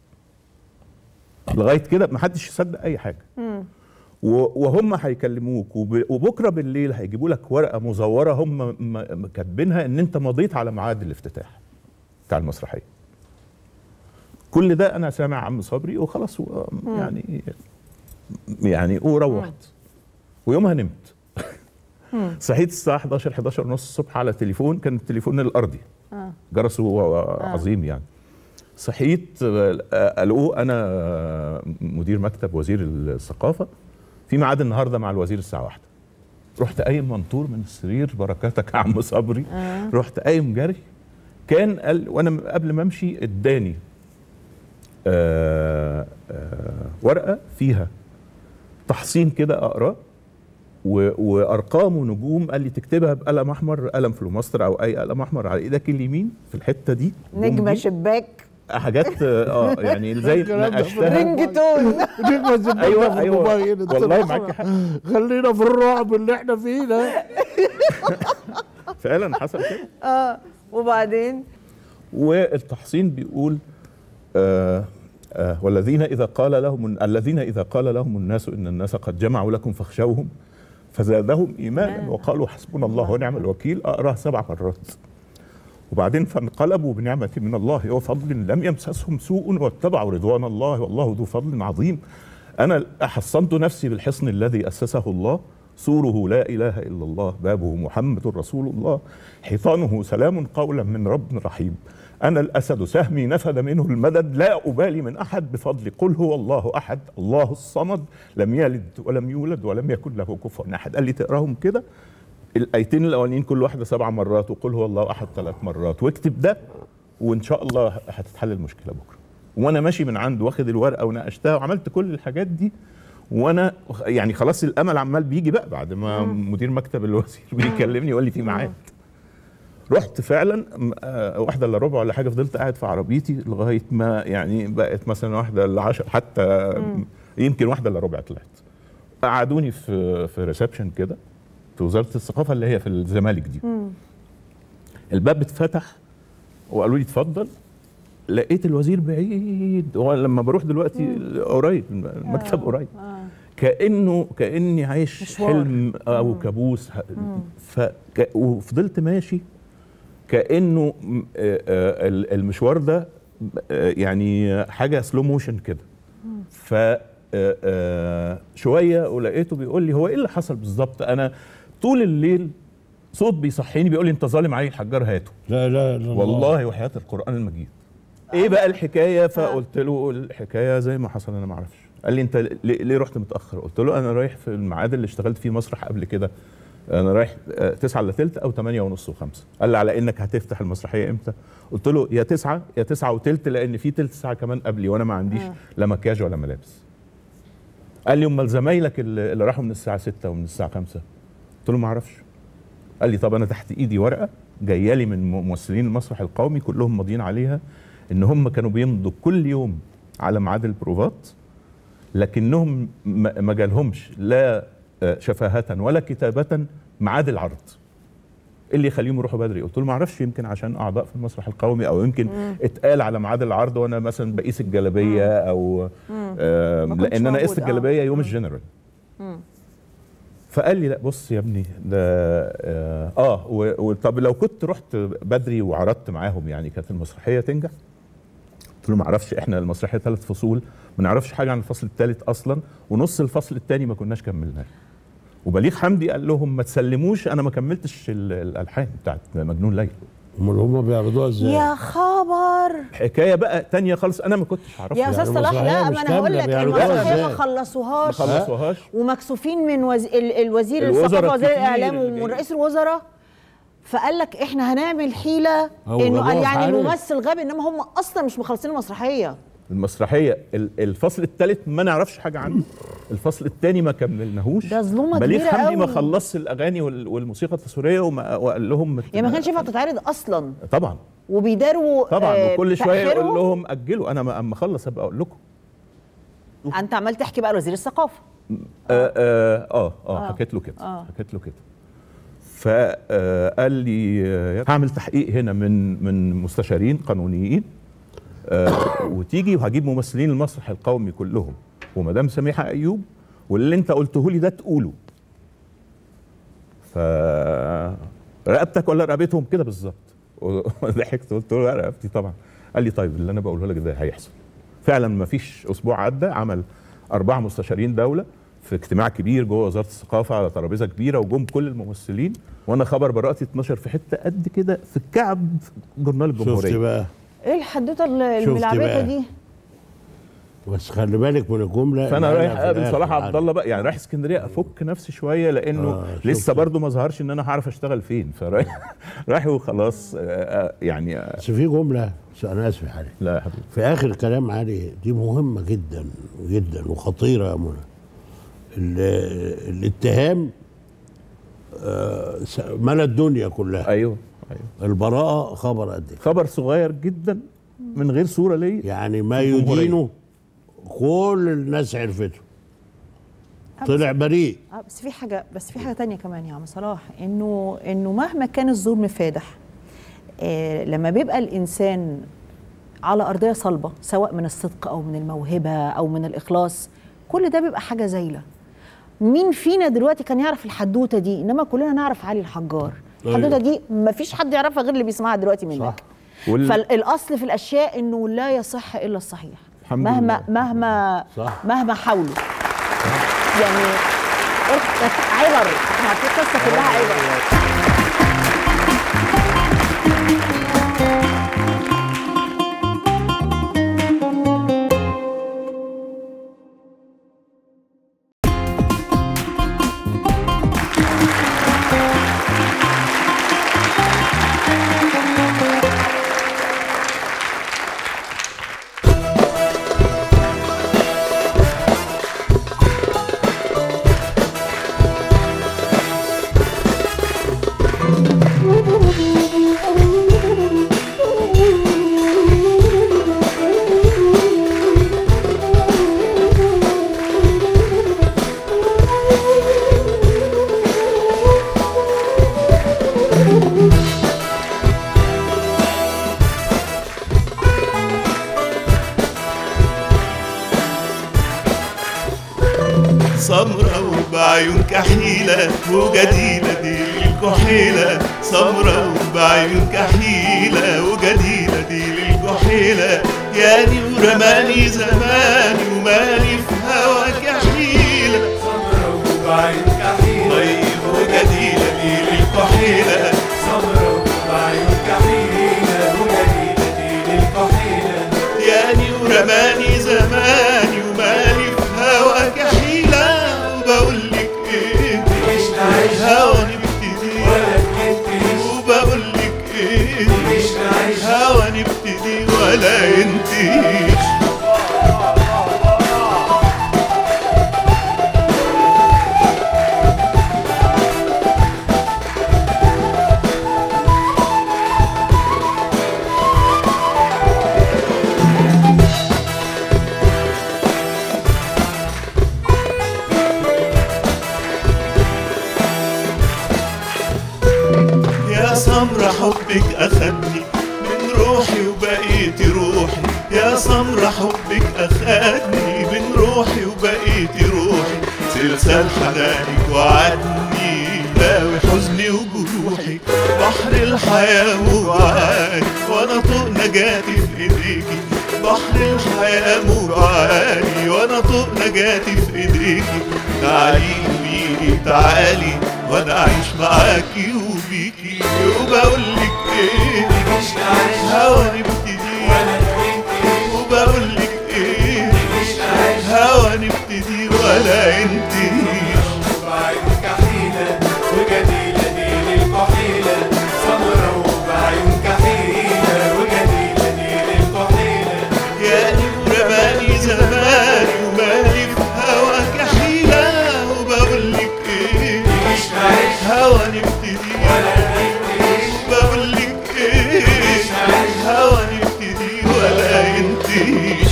لغايه كده ما حدش يصدق اي حاجه و- وهم هيكلموك وب- وبكره بالليل هيجيبوا لك ورقه مزوره هم م- م- كاتبينها ان انت مضيت على ميعاد الافتتاح بتاع المسرحيه كل ده انا سامع عم صبري وخلاص و- يعني يعني وروحت ويومها نمت صحيت الساعه 11 11 ونص الصبح على تليفون كان التليفون الارضي جرسه عظيم يعني صحيت آه، قالوا انا آه، مدير مكتب وزير الثقافه في ميعاد النهارده مع الوزير الساعه واحدة رحت قايم منطور من السرير بركاتك يا عم صبري رحت قايم جري كان قال وانا قبل ما امشي اداني آه آه ورقه فيها تحصين كده اقراه و- وارقام ونجوم قال لي تكتبها بقلم احمر قلم فلوماستر او اي قلم احمر على ايدك اليمين في الحته دي نجمه دي. شباك حاجات اه يعني زي نقشتها رينج تون نجمة زبالة ايوه في ايوه الموبايل. والله معاك حق خلينا في الرعب اللي احنا فيه ده فعلا حصل كده اه وبعدين والتحصين بيقول آه آه والذين اذا قال لهم الذين اذا قال لهم الناس ان الناس قد جمعوا لكم فاخشوهم فزادهم ايمانا وقالوا حسبنا الله ونعم الوكيل اقراها سبع مرات وبعدين فانقلبوا بنعمة من الله وفضل لم يمسسهم سوء واتبعوا رضوان الله والله ذو فضل عظيم أنا حصنت نفسي بالحصن الذي أسسه الله سوره لا إله إلا الله بابه محمد رسول الله حيطانه سلام قولا من رب رحيم أنا الأسد سهمي نفد منه المدد لا أبالي من أحد بفضل قل هو الله أحد الله الصمد لم يلد ولم يولد ولم يكن له كفوا أحد قال لي تقراهم كده الايتين الاولانيين كل واحده سبع مرات وقل هو الله احد ثلاث مرات واكتب ده وان شاء الله هتتحل المشكله بكره وانا ماشي من عنده واخد الورقه وناقشتها وعملت كل الحاجات دي وانا يعني خلاص الامل عمال بيجي بقى بعد ما مدير مكتب الوزير بيكلمني يقول لي في ميعاد رحت فعلا م- آه، واحده الا ربع ولا حاجه فضلت قاعد في عربيتي لغايه ما يعني بقت مثلا واحده الا عشر حتى يمكن واحده الا ربع طلعت قعدوني في في ريسبشن كده في وزاره الثقافه اللي هي في الزمالك دي الباب اتفتح وقالوا لي اتفضل لقيت الوزير بعيد هو لما بروح دلوقتي قريب المكتب قريب كانه كاني عايش مشوار. حلم او كابوس ه- فك وفضلت ماشي كانه م- آه، آه، ال- المشوار ده آه، يعني حاجه سلو موشن كده ف آه، آه، شويه ولقيته بيقول لي هو ايه اللي حصل بالظبط انا طول الليل صوت بيصحيني بيقول لي انت ظالم علي الحجار هاته لا لا لا والله وحياه القران المجيد ايه بقى الحكايه فقلت له الحكايه زي ما حصل انا ما اعرفش قال لي انت ليه, ليه رحت متاخر قلت له انا رايح في الميعاد اللي اشتغلت فيه مسرح قبل كده انا رايح آه، تسعة الا تلت او تمانية ونص وخمسة قال لي على انك هتفتح المسرحيه امتى قلت له يا تسعة يا تسعة وتلت لان في تلت ساعه كمان قبلي وانا ما عنديش لا مكياج ولا ملابس قال لي امال زمايلك اللي اللي راحوا من الساعه 6 ومن الساعه 5 قلت له ما اعرفش قال لي طب انا تحت ايدي ورقه جايه لي من ممثلين المسرح القومي كلهم ماضيين عليها ان هم كانوا بيمضوا كل يوم على ميعاد البروفات لكنهم ما ما جالهمش لا آه، شفاهة ولا كتابة ميعاد العرض إيه اللي يخليهم يروحوا بدري قلت له ما اعرفش يمكن عشان اعضاء في المسرح القومي او يمكن اتقال على ميعاد العرض وانا مثلا بقيس الجلابيه او آه ما كنتش لان انا قست موجود، آه. الجلابيه يوم الجنرال فقال لي لا بص يا ابني ده اه, آه و- وطب لو كنت رحت بدري وعرضت معاهم يعني كانت المسرحيه تنجح قلت له ما اعرفش احنا المسرحيه ثلاث فصول ما نعرفش حاجه عن الفصل الثالث اصلا ونص الفصل الثاني ما كناش كملناه وبليغ حمدي قال لهم ما تسلموش انا ما كملتش ال- الالحان بتاعت مجنون ليلى امال هم بيعرضوها ازاي؟ يا خبر حكايه بقى تانية خالص انا ما كنتش اعرفها يا استاذ يعني صلاح المسرحية لا مش ما انا هقول كاملة، لك بيعرضوها المسرحيه ما إزاي؟ خلصوهاش ما خلصوهاش ومكسوفين من وز... ال- الوزير الوزراء الثقافه وزير الكتير الاعلام اللي ومن جايين. رئيس الوزراء فقال لك احنا هنعمل حيله هو انه جابوها قال في يعني حالة. الممثل غبي انما هم اصلا مش مخلصين المسرحيه المسرحيه ال- الفصل الثالث ما نعرفش حاجه عنه الفصل الثاني ما كملناهوش ده ظلومة بليغ كبيرة حمدي ما قوي. خلصش الاغاني وال- والموسيقى التصويريه وما وقال لهم يعني ما كانش ينفع تتعرض اصلا طبعا وبيداروا طبعا آه، وكل شويه يقول تأخيرهم. لهم اجلوا انا ما- اما اخلص ابقى اقول لكم انت عمال تحكي بقى لوزير الثقافه اه اه اه, آه, آه. حكيت له كده آه. حكيت له كده فقال لي آه، هعمل تحقيق هنا من من مستشارين قانونيين آه، وتيجي وهجيب ممثلين المسرح القومي كلهم ومدام سميحه ايوب واللي انت قلته لي ده تقوله ف رقبتك ولا رقبتهم كده بالظبط ضحكت قلت له لا رقبتي طبعا قال لي طيب اللي انا بقوله لك ده هيحصل فعلا ما فيش اسبوع عدى عمل اربعه مستشارين دوله في اجتماع كبير جوه وزاره الثقافه على ترابيزه كبيره وجم كل الممثلين وانا خبر براءتي 12 في حته قد كده في كعب جورنال شفت الجمهوريه بقى ايه الحدوته ال- شفت الملعبكه بقى. دي بس خلي بالك من الجمله فانا اللي رايح أنا في اقابل الآخر صلاح عبد عارف. الله بقى يعني رايح اسكندريه افك نفسي شويه لانه آه، شفت. لسه برضو ما ظهرش ان انا هعرف اشتغل فين فرايح رايح وخلاص آه، آه، يعني آه، بس في جمله بس انا اسف عليك لا يا حبيبي في اخر كلام علي دي مهمه جدا جدا وخطيره يا منى ال- الاتهام آه، س- ملا الدنيا كلها ايوه ايوه البراءه خبر قد إيه. خبر صغير جدا من غير صوره ليا يعني ما في الجمهورية. يدينه كل الناس عرفته طلع بريء اه بس في حاجه بس في حاجه تانية كمان يا عم صلاح انه انه مهما كان الظلم فادح آه لما بيبقى الانسان على ارضيه صلبه سواء من الصدق او من الموهبه او من الاخلاص كل ده بيبقى حاجه زايله مين فينا دلوقتي كان يعرف الحدوته دي انما كلنا نعرف علي الحجار الحدوته دي مفيش حد يعرفها غير اللي بيسمعها دلوقتي منك صح. وال- فالاصل في الاشياء انه لا يصح الا الصحيح الحمد مهما لله. مهما صح. مهما حاولوا يعني عبر ما في القصه كلها عبر سمرة وبعيون كحيلة وجديلة دي للكحيلة سمرة وبعيون كحيلة وجديلة دي للكحيلة ياني ورماني زماني ومالي في هوا كحيلة صبرا وبعين كحيلة طيب وجديلة دي للكحيلة صبرا وبعين كحيلة وجديدة دي للكحيلة حبك اخدني من روحي وبقيتي روحي سلسال حنانك وعدني لاوي حزني وجروحي بحر الحياة موجعاني وانا طوق نجاتي في ايديكي بحر الحياة موجعاني وانا طوق نجاتي في ايديكي تعالي بيني تعالي وانا اعيش معاكي وبيكي وبقولك ايه مش عايش هوا نبتدي وبقولك ايه مش عايش هوا نبتدي ولا انتي بعيون كحيلة وجديلة دي للكحيلة سمرة وبعيون كحيلة وجديلة دي للكحيلة يا رماني زماني ومالي في هواك حيلة وبقولك ايه مش عايش هوا نبتدي ولا ننتهيش بقولك ايه هوا نبتدي ولا انتيش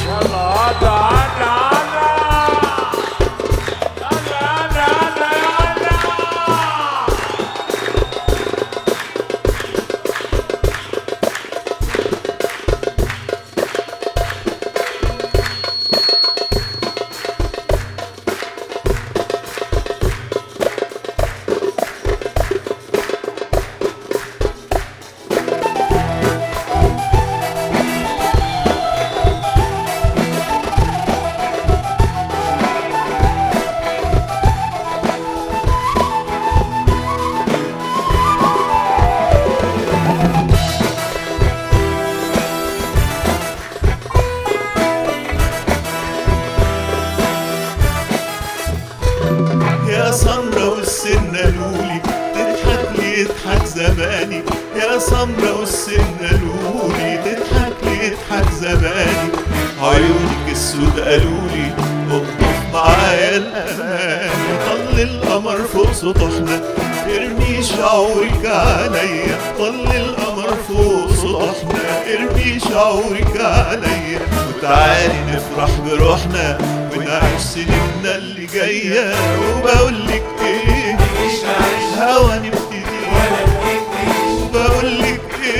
يا سمرة والسنة لولي تضحك لي يضحك زماني يا سمرة والسنة لولي تضحك لي يضحك زماني عيونك السود قالولي اقطف معايا الأمان طل القمر فوق سطحنا ارمي شعورك عليا طل القمر فوق سطحنا ارمي شعورك عليا وتعالي نفرح بروحنا ونعيش سنيننا اللي جاية وبقولك ايه مش عايش هوا نبتدي ولا ننتهيش وبقولك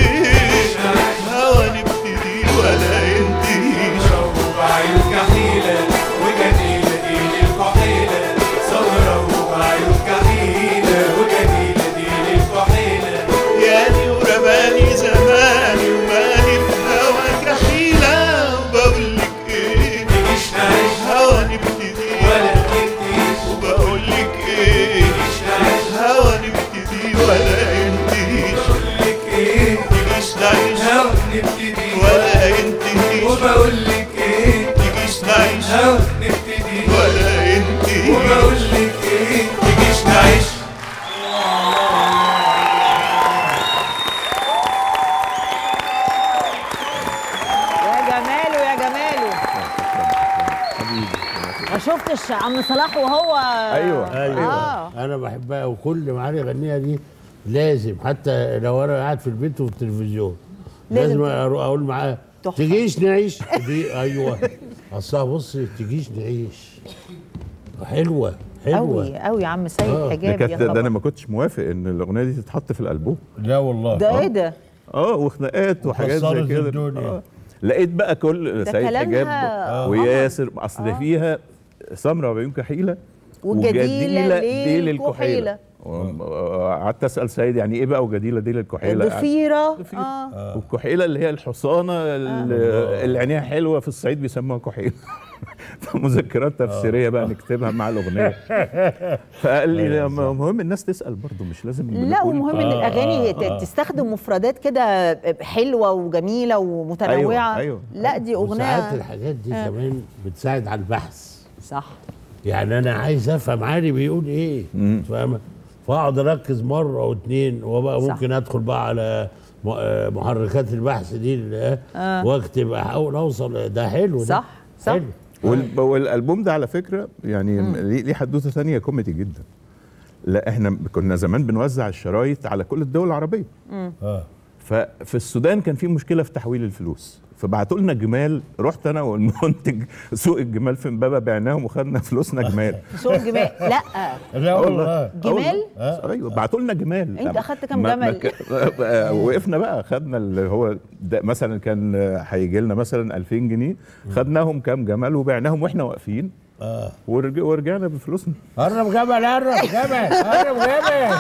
ايه هوا نبتدي ولا ينتهيش وبعيون كحيلة وجديلة دي للكحيلة سمرة وبعيون كحيلة وجديلة دي للكحيلة ياني ورماني زماني ومالي في هواك حيلة وبقولك ايه مش عايش هوا نبتدي ولا ننتهيش وبقولك ايه مش عايش هوا نبتدي ولا ينتهيش بقولك ايه تجيش نعيش هوا نبتدي ولا ينتهيش وبقولك ايه تجيش نعيش هوا نبتدي ولا ينتهيش وبقولك ايه تجيش نعيش يا جماله يا جماله ما شفتش عم صلاح وهو ايوه ايوه آه. انا بحبها وكل معاني اغنيها دي لازم حتى لو انا قاعد في البيت وفي التلفزيون لازم لازم أرو- اقول معاه تحفة. تجيش نعيش دي ايوه اصلها بصي تجيش نعيش حلوه حلوه قوي قوي يا عم سيد آه. ده, حجاب كانت يا ده انا خبر ما كنتش موافق ان الاغنيه دي تتحط في الالبوم لا والله ده ايه ده اه وخناقات وحاجات زي وكسرت كده الدنيا. آه. لقيت بقى كل ده سيد كلامها حجاب آه. وياسر اصل ده فيها سمره وبيوم كحيله وجديلة دي للكحيلة. وم- قعدت اسال سيد يعني ايه بقى وجديله دي للكحيله ضفيرة ضفيرة. اه والكحيله اللي هي الحصانه اللي اللي عينيها حلوه في الصعيد بيسموها كحيله فمذكرات تفسيريه بقى نكتبها مع الاغنيه فقال لي لا، مهم الناس تسال برضه مش لازم لا نقول- ومهم ان الاغاني ت- تستخدم مفردات كده حلوه وجميله ومتنوعه أيوة، أيوة. لا دي وساعات اغنيه الحاجات دي كمان بتساعد على البحث صح يعني انا عايز افهم علي بيقول ايه فاهمه فاقعد اركز مره او اتنين وبقى صح. ممكن ادخل بقى على م- آه، محركات البحث دي اللي- آه. واكتب احاول اوصل ده حلو ده صح، صح. حلو. وال- والالبوم ده على فكره يعني ليه ليه حدوته ثانيه كوميدي جدا لا احنا كنا زمان بنوزع الشرايط على كل الدول العربيه اه ففي السودان كان في مشكله في تحويل الفلوس فبعتوا لنا جمال رحت انا والمنتج سوق الجمال في امبابه بعناهم وخدنا فلوسنا جمال سوق الجمال لا لا والله جمال ايوه بعتوا لنا جمال أنت أخدت كام ما- جمل؟ ما ك- آه، وقفنا بقى خدنا اللي هو ده مثلا كان آه، هيجي لنا مثلا 2000 جنيه خدناهم كام جمل وبعناهم واحنا واقفين اه ورج- ورجعنا بفلوسنا قرب جبل قرب جبل قرب جبل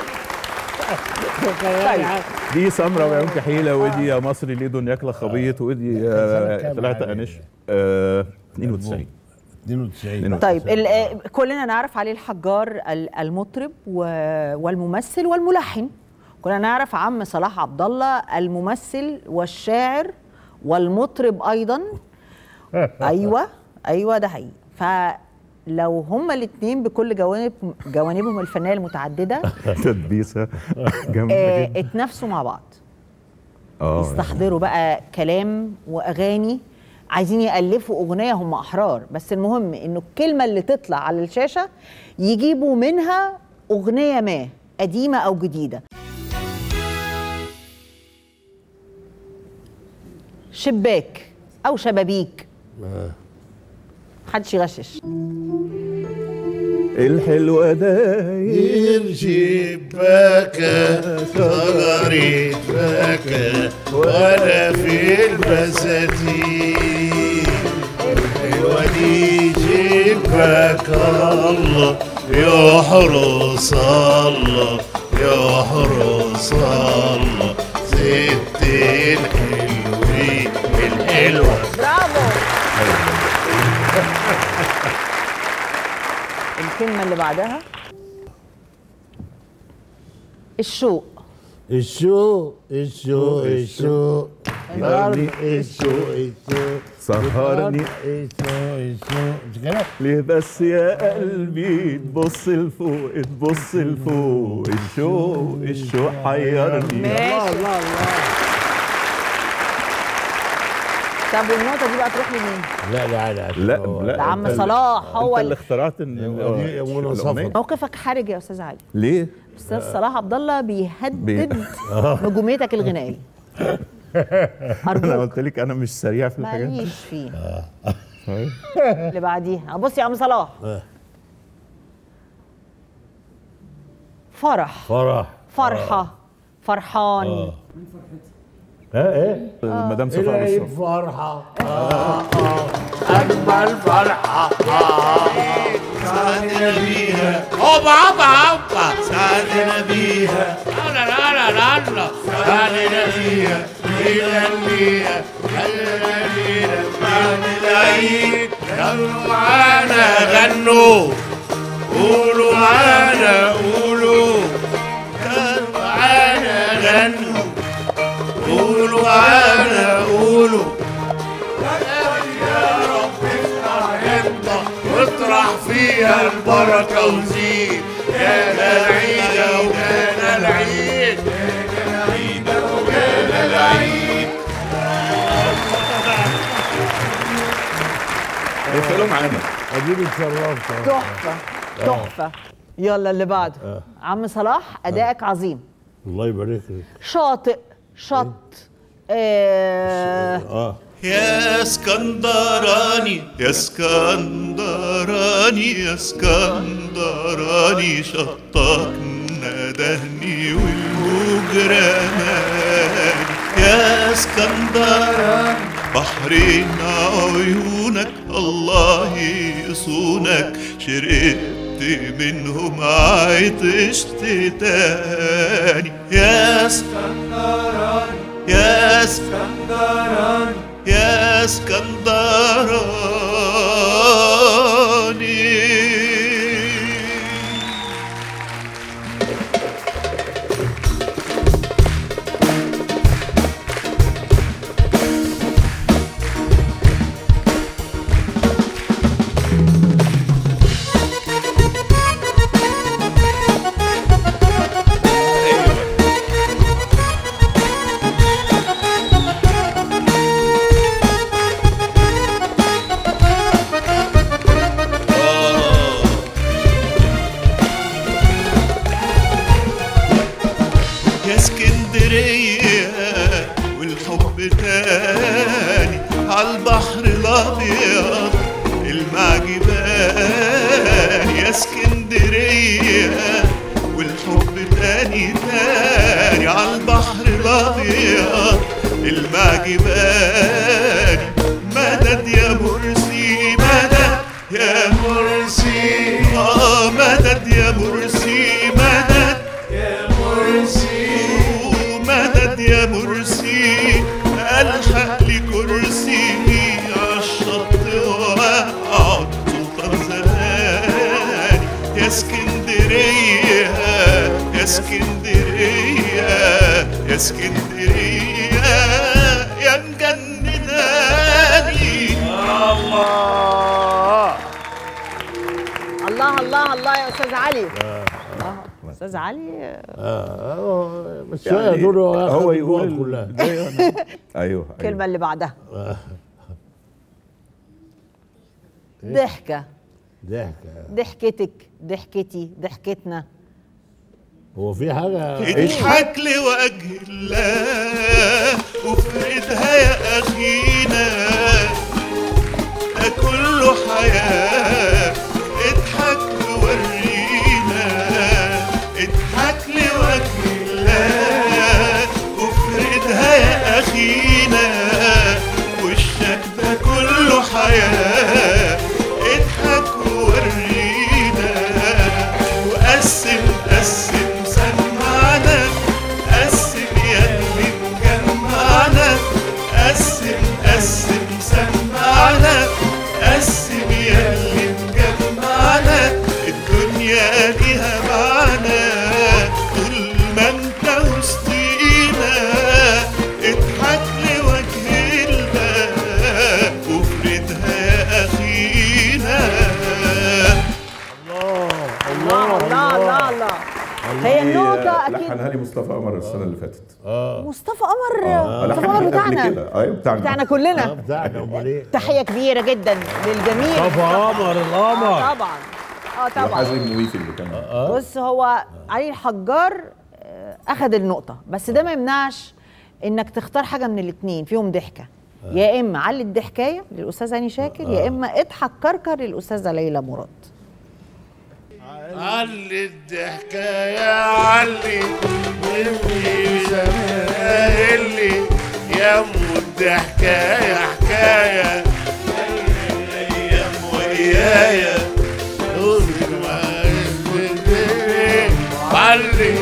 دي سمرة وعيون كحيلة ودي يا مصري ليه دنياك لخبيط ودي آه، كام ثلاثة يعني؟ قنش آه، 92 92 طيب ال- آه، كلنا نعرف علي الحجار ال- المطرب و- والممثل والملحن كلنا نعرف عم صلاح عبد الله الممثل والشاعر والمطرب ايضا ايوه ايوه ده حقيقي فلو هما الاثنين بكل جوانب جوانبهم الفنيه المتعدده تدبيسة جامدة آه، جدا اتنافسوا مع بعض اه يستحضروا بقى كلام واغاني عايزين يالفوا اغنيه هم احرار بس المهم انه الكلمه اللي تطلع على الشاشه يجيبوا منها اغنيه ما قديمه او جديده شباك او شبابيك محدش يغشش الحلوة داير شباكة صغري بكى ولا في البساتين حلوة دي شباك الله يحرس الله يحرس الله ست الحلوين الحلوة برافو الكلمه اللي بعدها الشوق الشوق الشوق الشوق النهارده الشوق الشوق سهرني الشوق الشوق مش كده؟ ليه بس يا قلبي تبص لفوق تبص لفوق الشوق الشوق حيرني ماشي الله الله طب والنقطة دي بقى تروح لمين؟ لا لا لا لا لا ده عم أنت- صلاح هو انت اللي ال- اخترعت إن- دي منى صفا. الأغنية. موقفك حرج يا استاذ علي ليه؟ استاذ صلاح عبد الله بيهدد بي- نجوميتك الغنائية انا ارجوك قلت لك انا مش سريع في الحاجات دي ماليش فيه اللي بعديها بص يا عم صلاح فرح فرح فرحة فرحان ها ايه؟ مدام صفاء العيد بالصف فرحة آه آه أجمل فرحة سعدنا بيها هوبا هوبا هوبا سعدنا بيها لا لا لا لا لا سعدنا بيها ليلة ليلة ليلة ليلة بعد العيد غنوا معانا غنوا قولوا معانا قولوا غنوا معانا غنوا قولوا معانا قولوا يا رب افتح امضى واطرح فيها البركة وزيد كان العيد وكان العيد كان العيد وكان العيد ادخلوا معانا أجيب اتشرفت تحفة تحفة يلا اللي بعده عم صلاح أدائك عظيم الله يبارك لك شاطئ شط آه اه يا اسكندراني يا اسكندراني يا اسكندراني شطك ندهني والموج رماني يا اسكندراني بحرين عيونك الله يصونك شرقت منهم عطشت تاني يا اسكندراني يا اسكندراني يا اسكندراني الابيض المعجبان يا اسكندريه والحب تاني تاني عالبحر الابيض المعجبان مدد يا مرسي مدد يا مرسي اه مدد يا مرسي مدد يا مرسي مدد يا مرسي الحق لي كرسي عالشط واقعد سلطان زمان يا اسكندريه يا اسكندريه يا اسكندريه يا مجنناني الله الله الله يا استاذ علي الله استاذ علي آه، بس شويه يعني دول هو يقول كلها ايوه ايوه الكلمه اللي بعدها ضحكه ضحك ضحكتك ضحكتي ضحكتنا هو في حاجه اضحك لوجه الله وافردها يا اخينا ده كله حياه اضحك وورينا اضحك لوجه الله وافردها يا اخينا وشك ده كله حياه اضحك وورينا وقسم قسم سمعنا قسم يا اللي مجمعنا قسم قسم سمعنا قسم يا اللي مجمعنا الدنيا ليها معنى طول ما انت وسطينا اضحك لوجه الله وافردها يا اخينا الله الله الله الله هي النقطة أكيد لحنها لي مصطفى قمر السنه اللي فاتت مصطفى قمر آه، مصطفى لحنها قمر قبل بتاعنا كده ايوه بتاعنا بتاعنا اه كلنا بتاعنا امال ايه تحية كبيرة جدا للجميع مصطفى قمر آه القمر طبعا اه طبعا وحازم مويفي اللي كان بص هو علي الحجار آه، اخذ النقطة بس ده ما يمنعش انك تختار حاجة من الاتنين فيهم ضحكة يا اما علي الضحكاية للاستاذ هاني شاكر يا اما اضحك كركر للاستاذة ليلى مراد علي الضحكة يا علي اللي اللي يا ام الضحكة يا حكاية ايام ويايا علي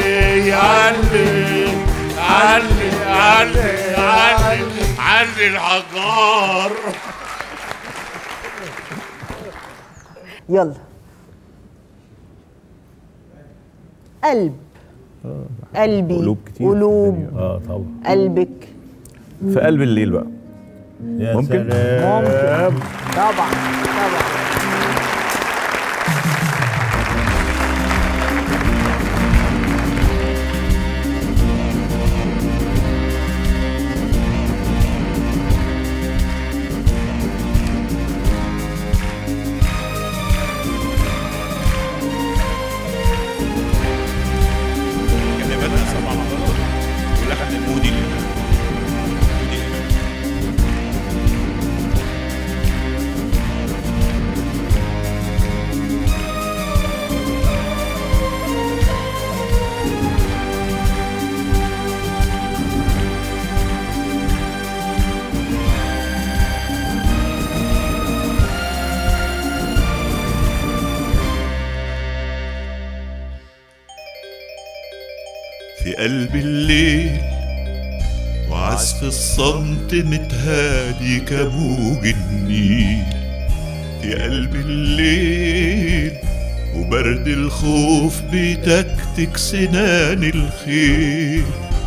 علي علي علي علي علي الحجار يلا قلب قلبي قلوب كتير قلوب اه طبعا قلبك في قلب الليل بقى يا ممكن؟ سلام ممكن طبعا طبعا كلماتها سبع مرات ولحن المودي المودي في قلب الليل وعزف الصمت متهادي كموج النيل في قلب الليل وبرد الخوف بتكتك سنان الخيل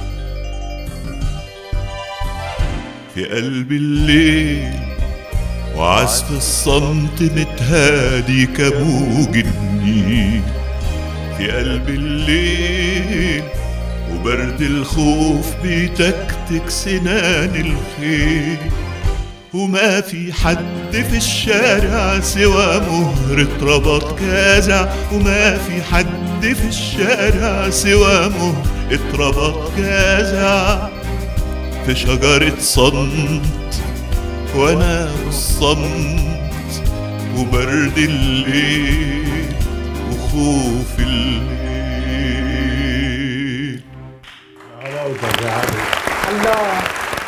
في قلب الليل وعزف الصمت متهادي كموج النيل في قلب الليل وبرد الخوف بتكتك سنان الخيل وما في حد في الشارع سوى مهرة ربط كازع وما في حد في الشارع سوى مهرة ربط كازع في شجرة صمت وانا بالصمت وبرد الليل وخوف الليل حلاوتك يا علي الله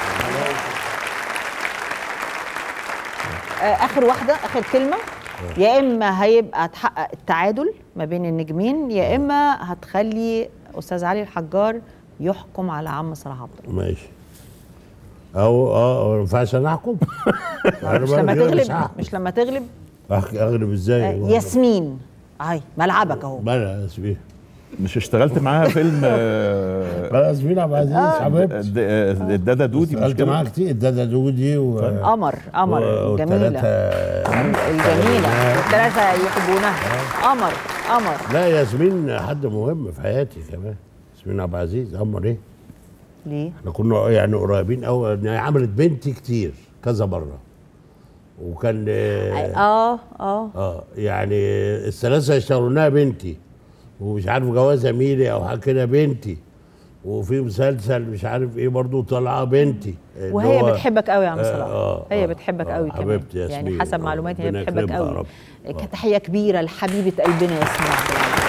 آه، اخر واحده اخر كلمه يا اما هيبقى تحقق التعادل ما بين النجمين يا اما هتخلي استاذ علي الحجار يحكم على عم صلاح عبد الله ماشي او اه ما ينفعش انا احكم أنا مش بقى لما كده مش تغلب هحكم. مش لما تغلب أحكي- اغلب ازاي آه، ياسمين هاي ملعبك اهو بلا ياسمين مش اشتغلت معاها فيلم آه، بلا ياسمين عبد العزيز حبيبتي د- آه، الدادا دودي مش اشتغلت كده؟ معاها كتير الدادا دودي و قمر قمر و- جميله والتلاتة- الجميله الثلاثه يحبونها قمر قمر لا ياسمين حد مهم في حياتي كمان ياسمين عبد العزيز امر ايه ليه؟ احنا كنا يعني قريبين قوي إن هي عملت بنتي كتير كذا مره وكان اه اه اه آه، يعني الثلاثه يشتغلونها بنتي ومش عارف جوازها ميلي او حاجه كده بنتي وفي مسلسل مش عارف ايه برضو طالعه بنتي اللي وهي هو- بتحبك قوي يا عم آه، صلاح آه، هي آه، بتحبك آه، قوي كمان حبيبتي يعني ياسمين. حسب آه، معلوماتي هي ربنا بتحبك يكرمها يا قوي رب. كتحيه كبيره لحبيبه قلبنا ياسمين عبد العزيز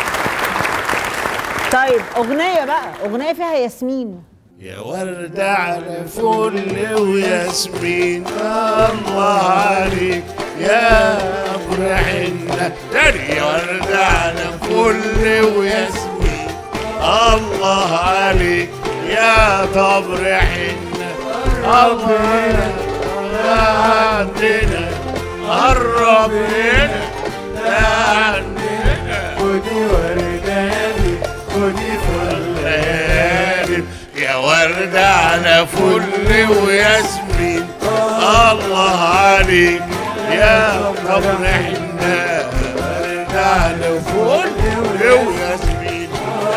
طيب اغنيه بقى اغنيه فيها ياسمين يا وردة على فل وياسمين الله عليك يا افرح النهر يا وردة على فل وياسمين الله عليك يا تبرح النهر الله عندنا قرب هنا ده عندنا خدي ورداني خدي فل يا وردة على فل وياسمين الله عليك يا قمر حنا وردة على فل وياسمين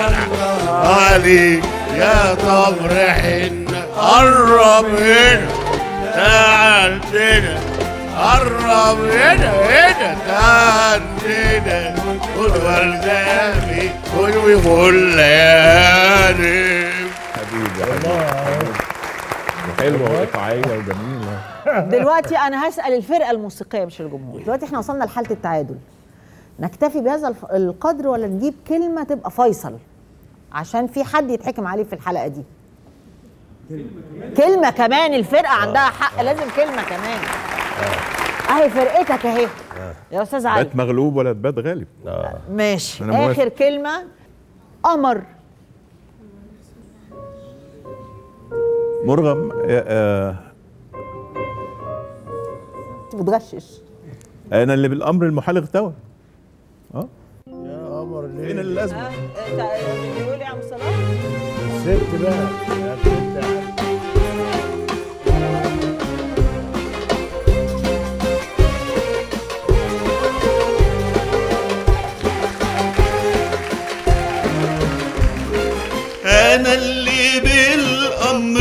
عليك يا قمر حنا قرب هنا تعال هنا قرب هنا هنا تعال هنا خد ورداني خد وفلاني حبيبي حبيبي حلوه وايقاعيه وجميله دلوقتي انا هسال الفرقه الموسيقيه مش الجمهور دلوقتي احنا وصلنا لحاله التعادل نكتفي بهذا الف- القدر ولا نجيب كلمه تبقى فيصل عشان في حد يتحكم عليه في الحلقه دي كلمه كمان الفرقه عندها حق لازم كلمه كمان اهي فرقتك اهي يا استاذ علي بات مغلوب ولا تبات غالب ماشي أنا موافق. اخر كلمه قمر مرغم آه، آه، بتغشش انا اللي بالامر المحال اغتوى اه يا قمر ليه فين اللازمه بيقول يا عم صلاح سبت بقى يا ست. انا اللي بالامر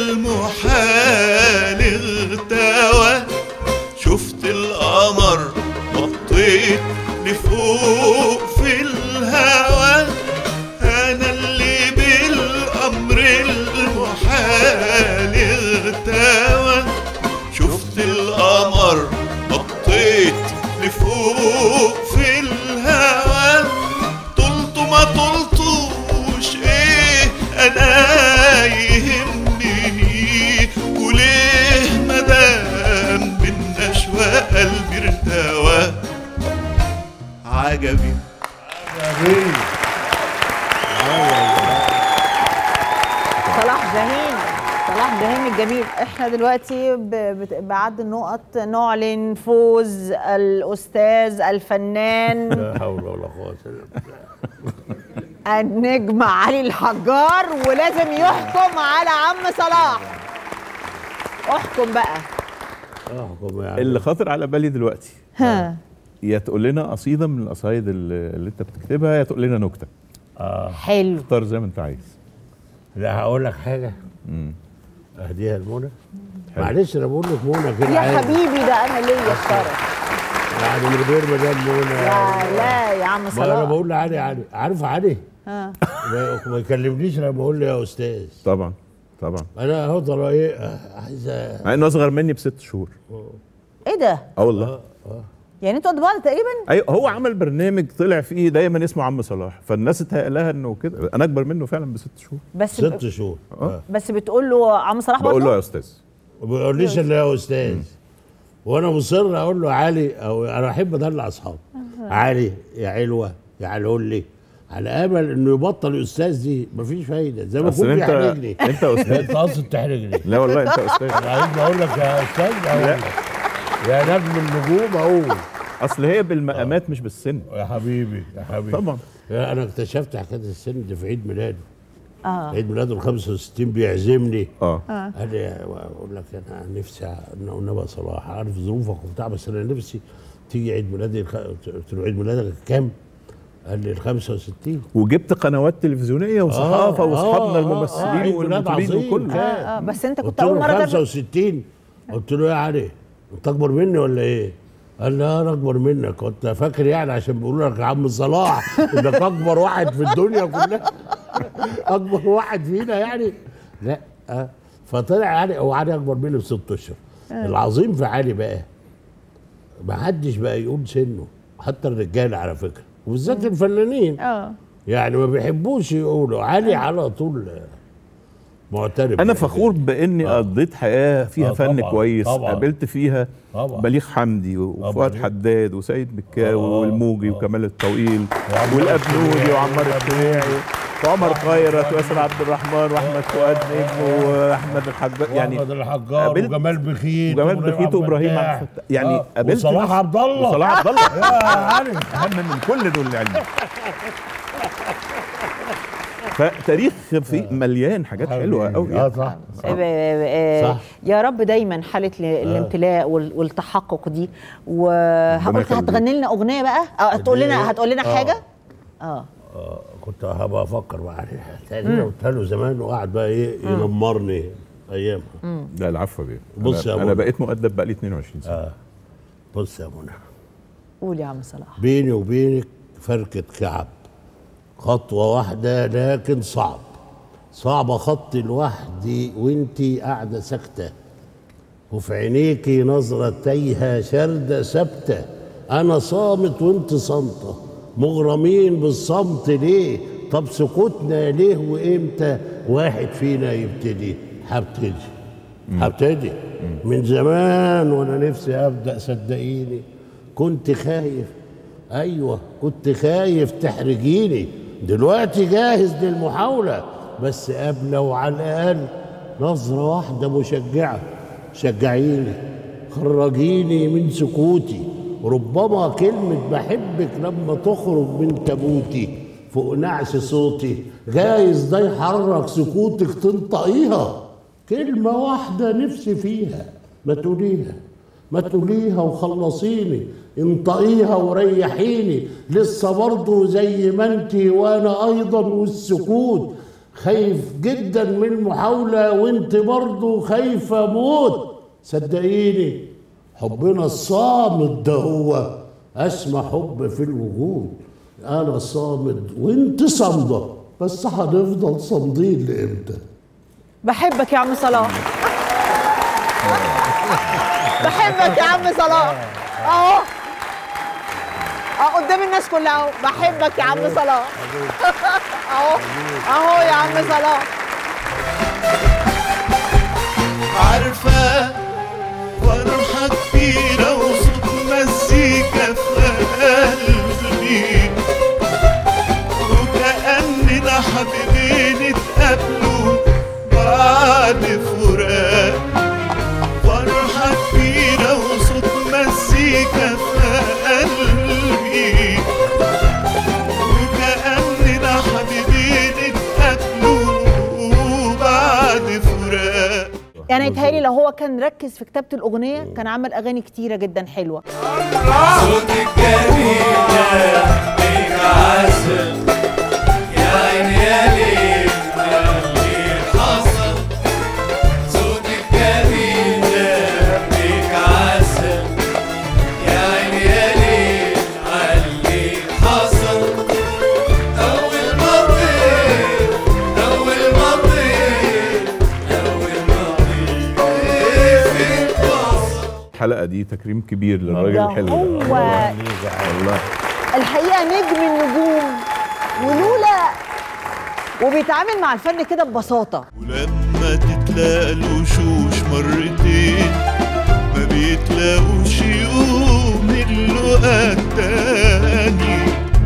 المحال اغتوى شفت القمر نطيت لفوق في الهوى انا اللي بالامر المحال اغتوى شفت القمر نطيت لفوق في الهوى طلت ما طلتوش ايه انا يهمني وليه مدام بالنشوى قلبي ارتوى عجبي صلاح جاهين صلاح جاهين الجميل احنا دلوقتي ب- بت- بعد النقط نعلن فوز الاستاذ الفنان لا حول ولا قوه الا بالله النجم علي الحجار ولازم يحكم على عم صلاح احكم بقى احكم يعني اللي خاطر على بالي دلوقتي ها يا تقول لنا قصيده من القصايد اللي, اللي انت بتكتبها يا تقول لنا نكته حلو اختار زي ما انت عايز لا هقول لك حاجه اهديها لمنى معلش انا بقول لك منى كده يا عادي. حبيبي ده انا ليا الشرف يعني من غير مدام منى لا لا يا عم ما انا صلاح بقول لعلي علي عارف علي ها ما ما يكلمنيش انا بقول له يا استاذ طبعا طبعا انا هفضل ايه آه، عايز أ- مع انه اصغر مني بست شهور ايه ده اه والله يعني انتوا قد بعض تقريبا ايوه هو عمل برنامج طلع فيه دايما اسمه عم صلاح فالناس اتهيأ لها انه كده انا اكبر منه فعلا بست شهور بس ست شهور آه. بس بتقول له عم صلاح بقول له برضه يا استاذ ما بيقوليش الا يا استاذ وانا مصر اقول له علي او انا احب ادلع اصحابي علي يا علوه يا علولي على امل انه يبطل الاستاذ دي مفيش فايده زي ما اصل يكون انت بيحرجني انت استاذ انت قصد تحرجني لا والله انت استاذ انا عايز اقول لك يا استاذ اقول لك يا نجم النجوم اقول اصل هي بالمقامات مش بالسن يا حبيبي يا حبيبي طبعا يا انا اكتشفت حكايه السن دي في عيد ميلاده اه عيد ميلاده ال 65 بيعزمني اه قال لي اقول لك انا نفسي انا والنبي صلاح عارف ظروفك وبتاع بس انا نفسي تيجي عيد ميلادي الخ... قلت له عيد ميلادك كام؟ قال لي ال 65 وجبت قنوات تلفزيونيه وصحافه آه، واصحابنا آه، الممثلين عيد ميلاد والمطربين عظيم وكله كان. اه اه بس انت كنت قلت اول له مره ترجع 65 قلت له يا علي انت اكبر مني ولا ايه؟ قال لي انا اكبر منك كنت فاكر يعني عشان بيقولوا لك يا عم صلاح انك اكبر واحد في الدنيا كلها اكبر واحد فينا يعني لا آه. فطلع علي هو علي اكبر مني بست اشهر العظيم في علي بقى ما حدش بقى يقول سنه حتى الرجاله على فكره وبالذات الفنانين اه يعني ما بيحبوش يقولوا علي على طول معترف انا فخور باني قضيت حياه فيها آه، فن طبعاً، كويس طبعاً. قابلت فيها طبعاً. بليغ حمدي وفؤاد بليغ. حداد وسيد بكاوي آه، والموجي آه. وكمال الطويل وعمار والابنودي الشريعي. وعمار الشريعي وعمر خيرت وياسر عبد الرحمن واحمد فؤاد نجم واحمد الحجاج يعني يعني الحجار قابلت- وجمال بخيت وجمال وإبراهيم بخيت عبد وابراهيم الفتاح. عبد الفتاح يعني آه، قابلت وصلاح ناس- عبد الله وصلاح عبد الله يا علي اهم من كل دول علم فتاريخ في مليان حاجات حلوه قوي اه صح آه، آه، صح. يا رب دايما حاله ال- الامتلاء وال- والتحقق دي وهقول يخليك. هتغني لنا اغنيه بقى اه هتقول لنا هتقول لنا آه. حاجه اه آه، كنت هبقى افكر بقى عليها تقريبا قلت له زمان وقعد بقى ايه ينمرني ايامها لا العفو بيه بص يا انا, أبو. أنا بقيت مؤدب بقالي 22 سنه بص يا منى قول يا عم صلاح بيني وبينك فركة كعب خطوة واحدة لكن صعب صعب خط لوحدي وانتي قاعدة ساكتة وفي عينيكي نظرة تايهة شردة ثابتة أنا صامت وانت صامتة مغرمين بالصمت ليه طب سكوتنا ليه وامتى واحد فينا يبتدي هبتدي هبتدي من زمان وانا نفسي ابدا صدقيني كنت خايف ايوه كنت خايف تحرجيني دلوقتي جاهز للمحاوله بس قبل وعلى الاقل نظره واحده مشجعه شجعيني خرجيني من سكوتي ربما كلمة بحبك لما تخرج من تابوتي فوق نعش صوتي جايز ده يحرك سكوتك تنطقيها كلمة واحدة نفسي فيها ما تقوليها ما تقوليها وخلصيني انطقيها وريحيني لسه برضه زي ما انتي وانا ايضا والسكوت خايف جدا من المحاولة وانت برضه خايفة موت صدقيني حبنا الصامت ده هو اسمى حب في الوجود انا صامد وانت صامدة بس هنفضل صامدين لامتى بحبك يا عم صلاح بحبك يا عم صلاح اهو اه قدام الناس كلها اهو بحبك يا عم صلاح اهو اهو يا عم صلاح عارفة فرحة كبيرة وصوت مزيكا في قلبي وكأننا حبيبين اتقابلوا بعد فراق فرحة كبيرة وصوت مزيكا في قلبي وكأننا حبيبين اتقابلوا بعد فراق يعني يتهيألي لو هو كان ركز في كتابة الأغنية كان عمل أغاني كتيرة جدا حلوة صوتك جميل ليك عسل يا عيني يا ليل يا ليل حصل صوتك جميل ليك عسل يا عيني يا ليل عليك حصل أول ما طير أول ما طير الحلقه دي تكريم كبير للراجل ده الحلو ده. هو والله الحقيقه نجم النجوم ولولا وبيتعامل مع الفن كده ببساطه ولما تتلاقى الوشوش مرتين ما بيتلاقوش يوم اللقاء التاني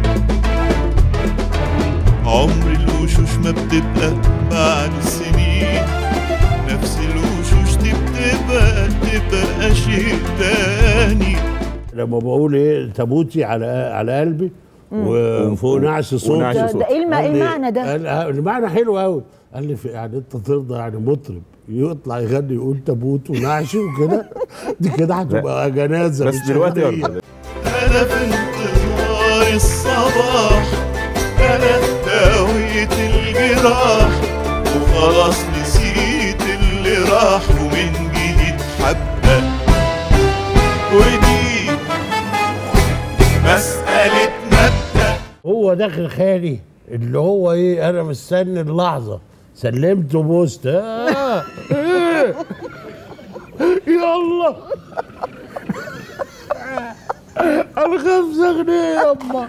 عمر الوشوش ما بتبقى بعد السنين نفس الوشوش دي بتبقى تبقى شيء تاني لما بقول ايه تابوتي على على قلبي وفوق نعش صوتي ونعش ده, ده ايه الم- قال لي- المعنى ده؟ قال آه، المعنى حلو قوي قال لي في- يعني انت ترضى يعني مطرب يطلع يغني يقول تابوت ونعش وكده دي كده هتبقى جنازه بس مش دلوقتي هدية. يرضى أنا في انتظار الصباح أنا داوية الجراح وخلاص نسيت اللي راح ومن جديد حبة ودي مسألة مبدأ هو داخل خالي اللي هو ايه انا مستني اللحظه سلمته بوست آه. إيه؟ يلا الخمسة جنيه يما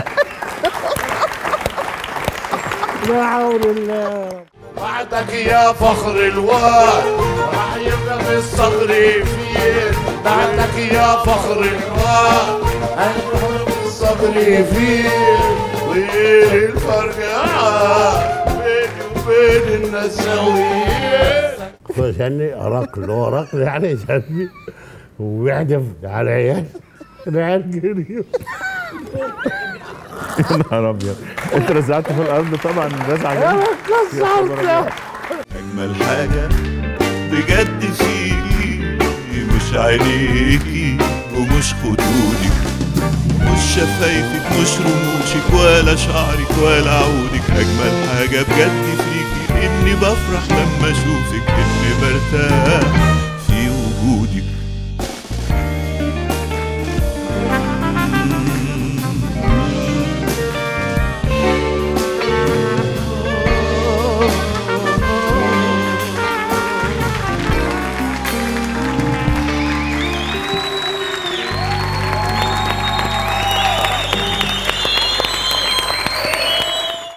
لا حول الله بعدك يا فخر الواد راح يبقى في الصدر فيه بعدك يا فخر الواد هنروح في الصدر فيه وايه الفرق بيني وبين النساويين عشان رقل هو رقل يعني يسمي ويحدف على عيال العيال جريوا يا نهار ابيض انت رزعت في الارض طبعا رزعه جامدة. كسرت أجمل حاجة بجد فيكي مش عينيكي ومش خدودك مش شفايفك مش رموشك ولا شعرك ولا عودك أجمل حاجة بجد فيكي إني بفرح لما أشوفك إني برتاح في وجودك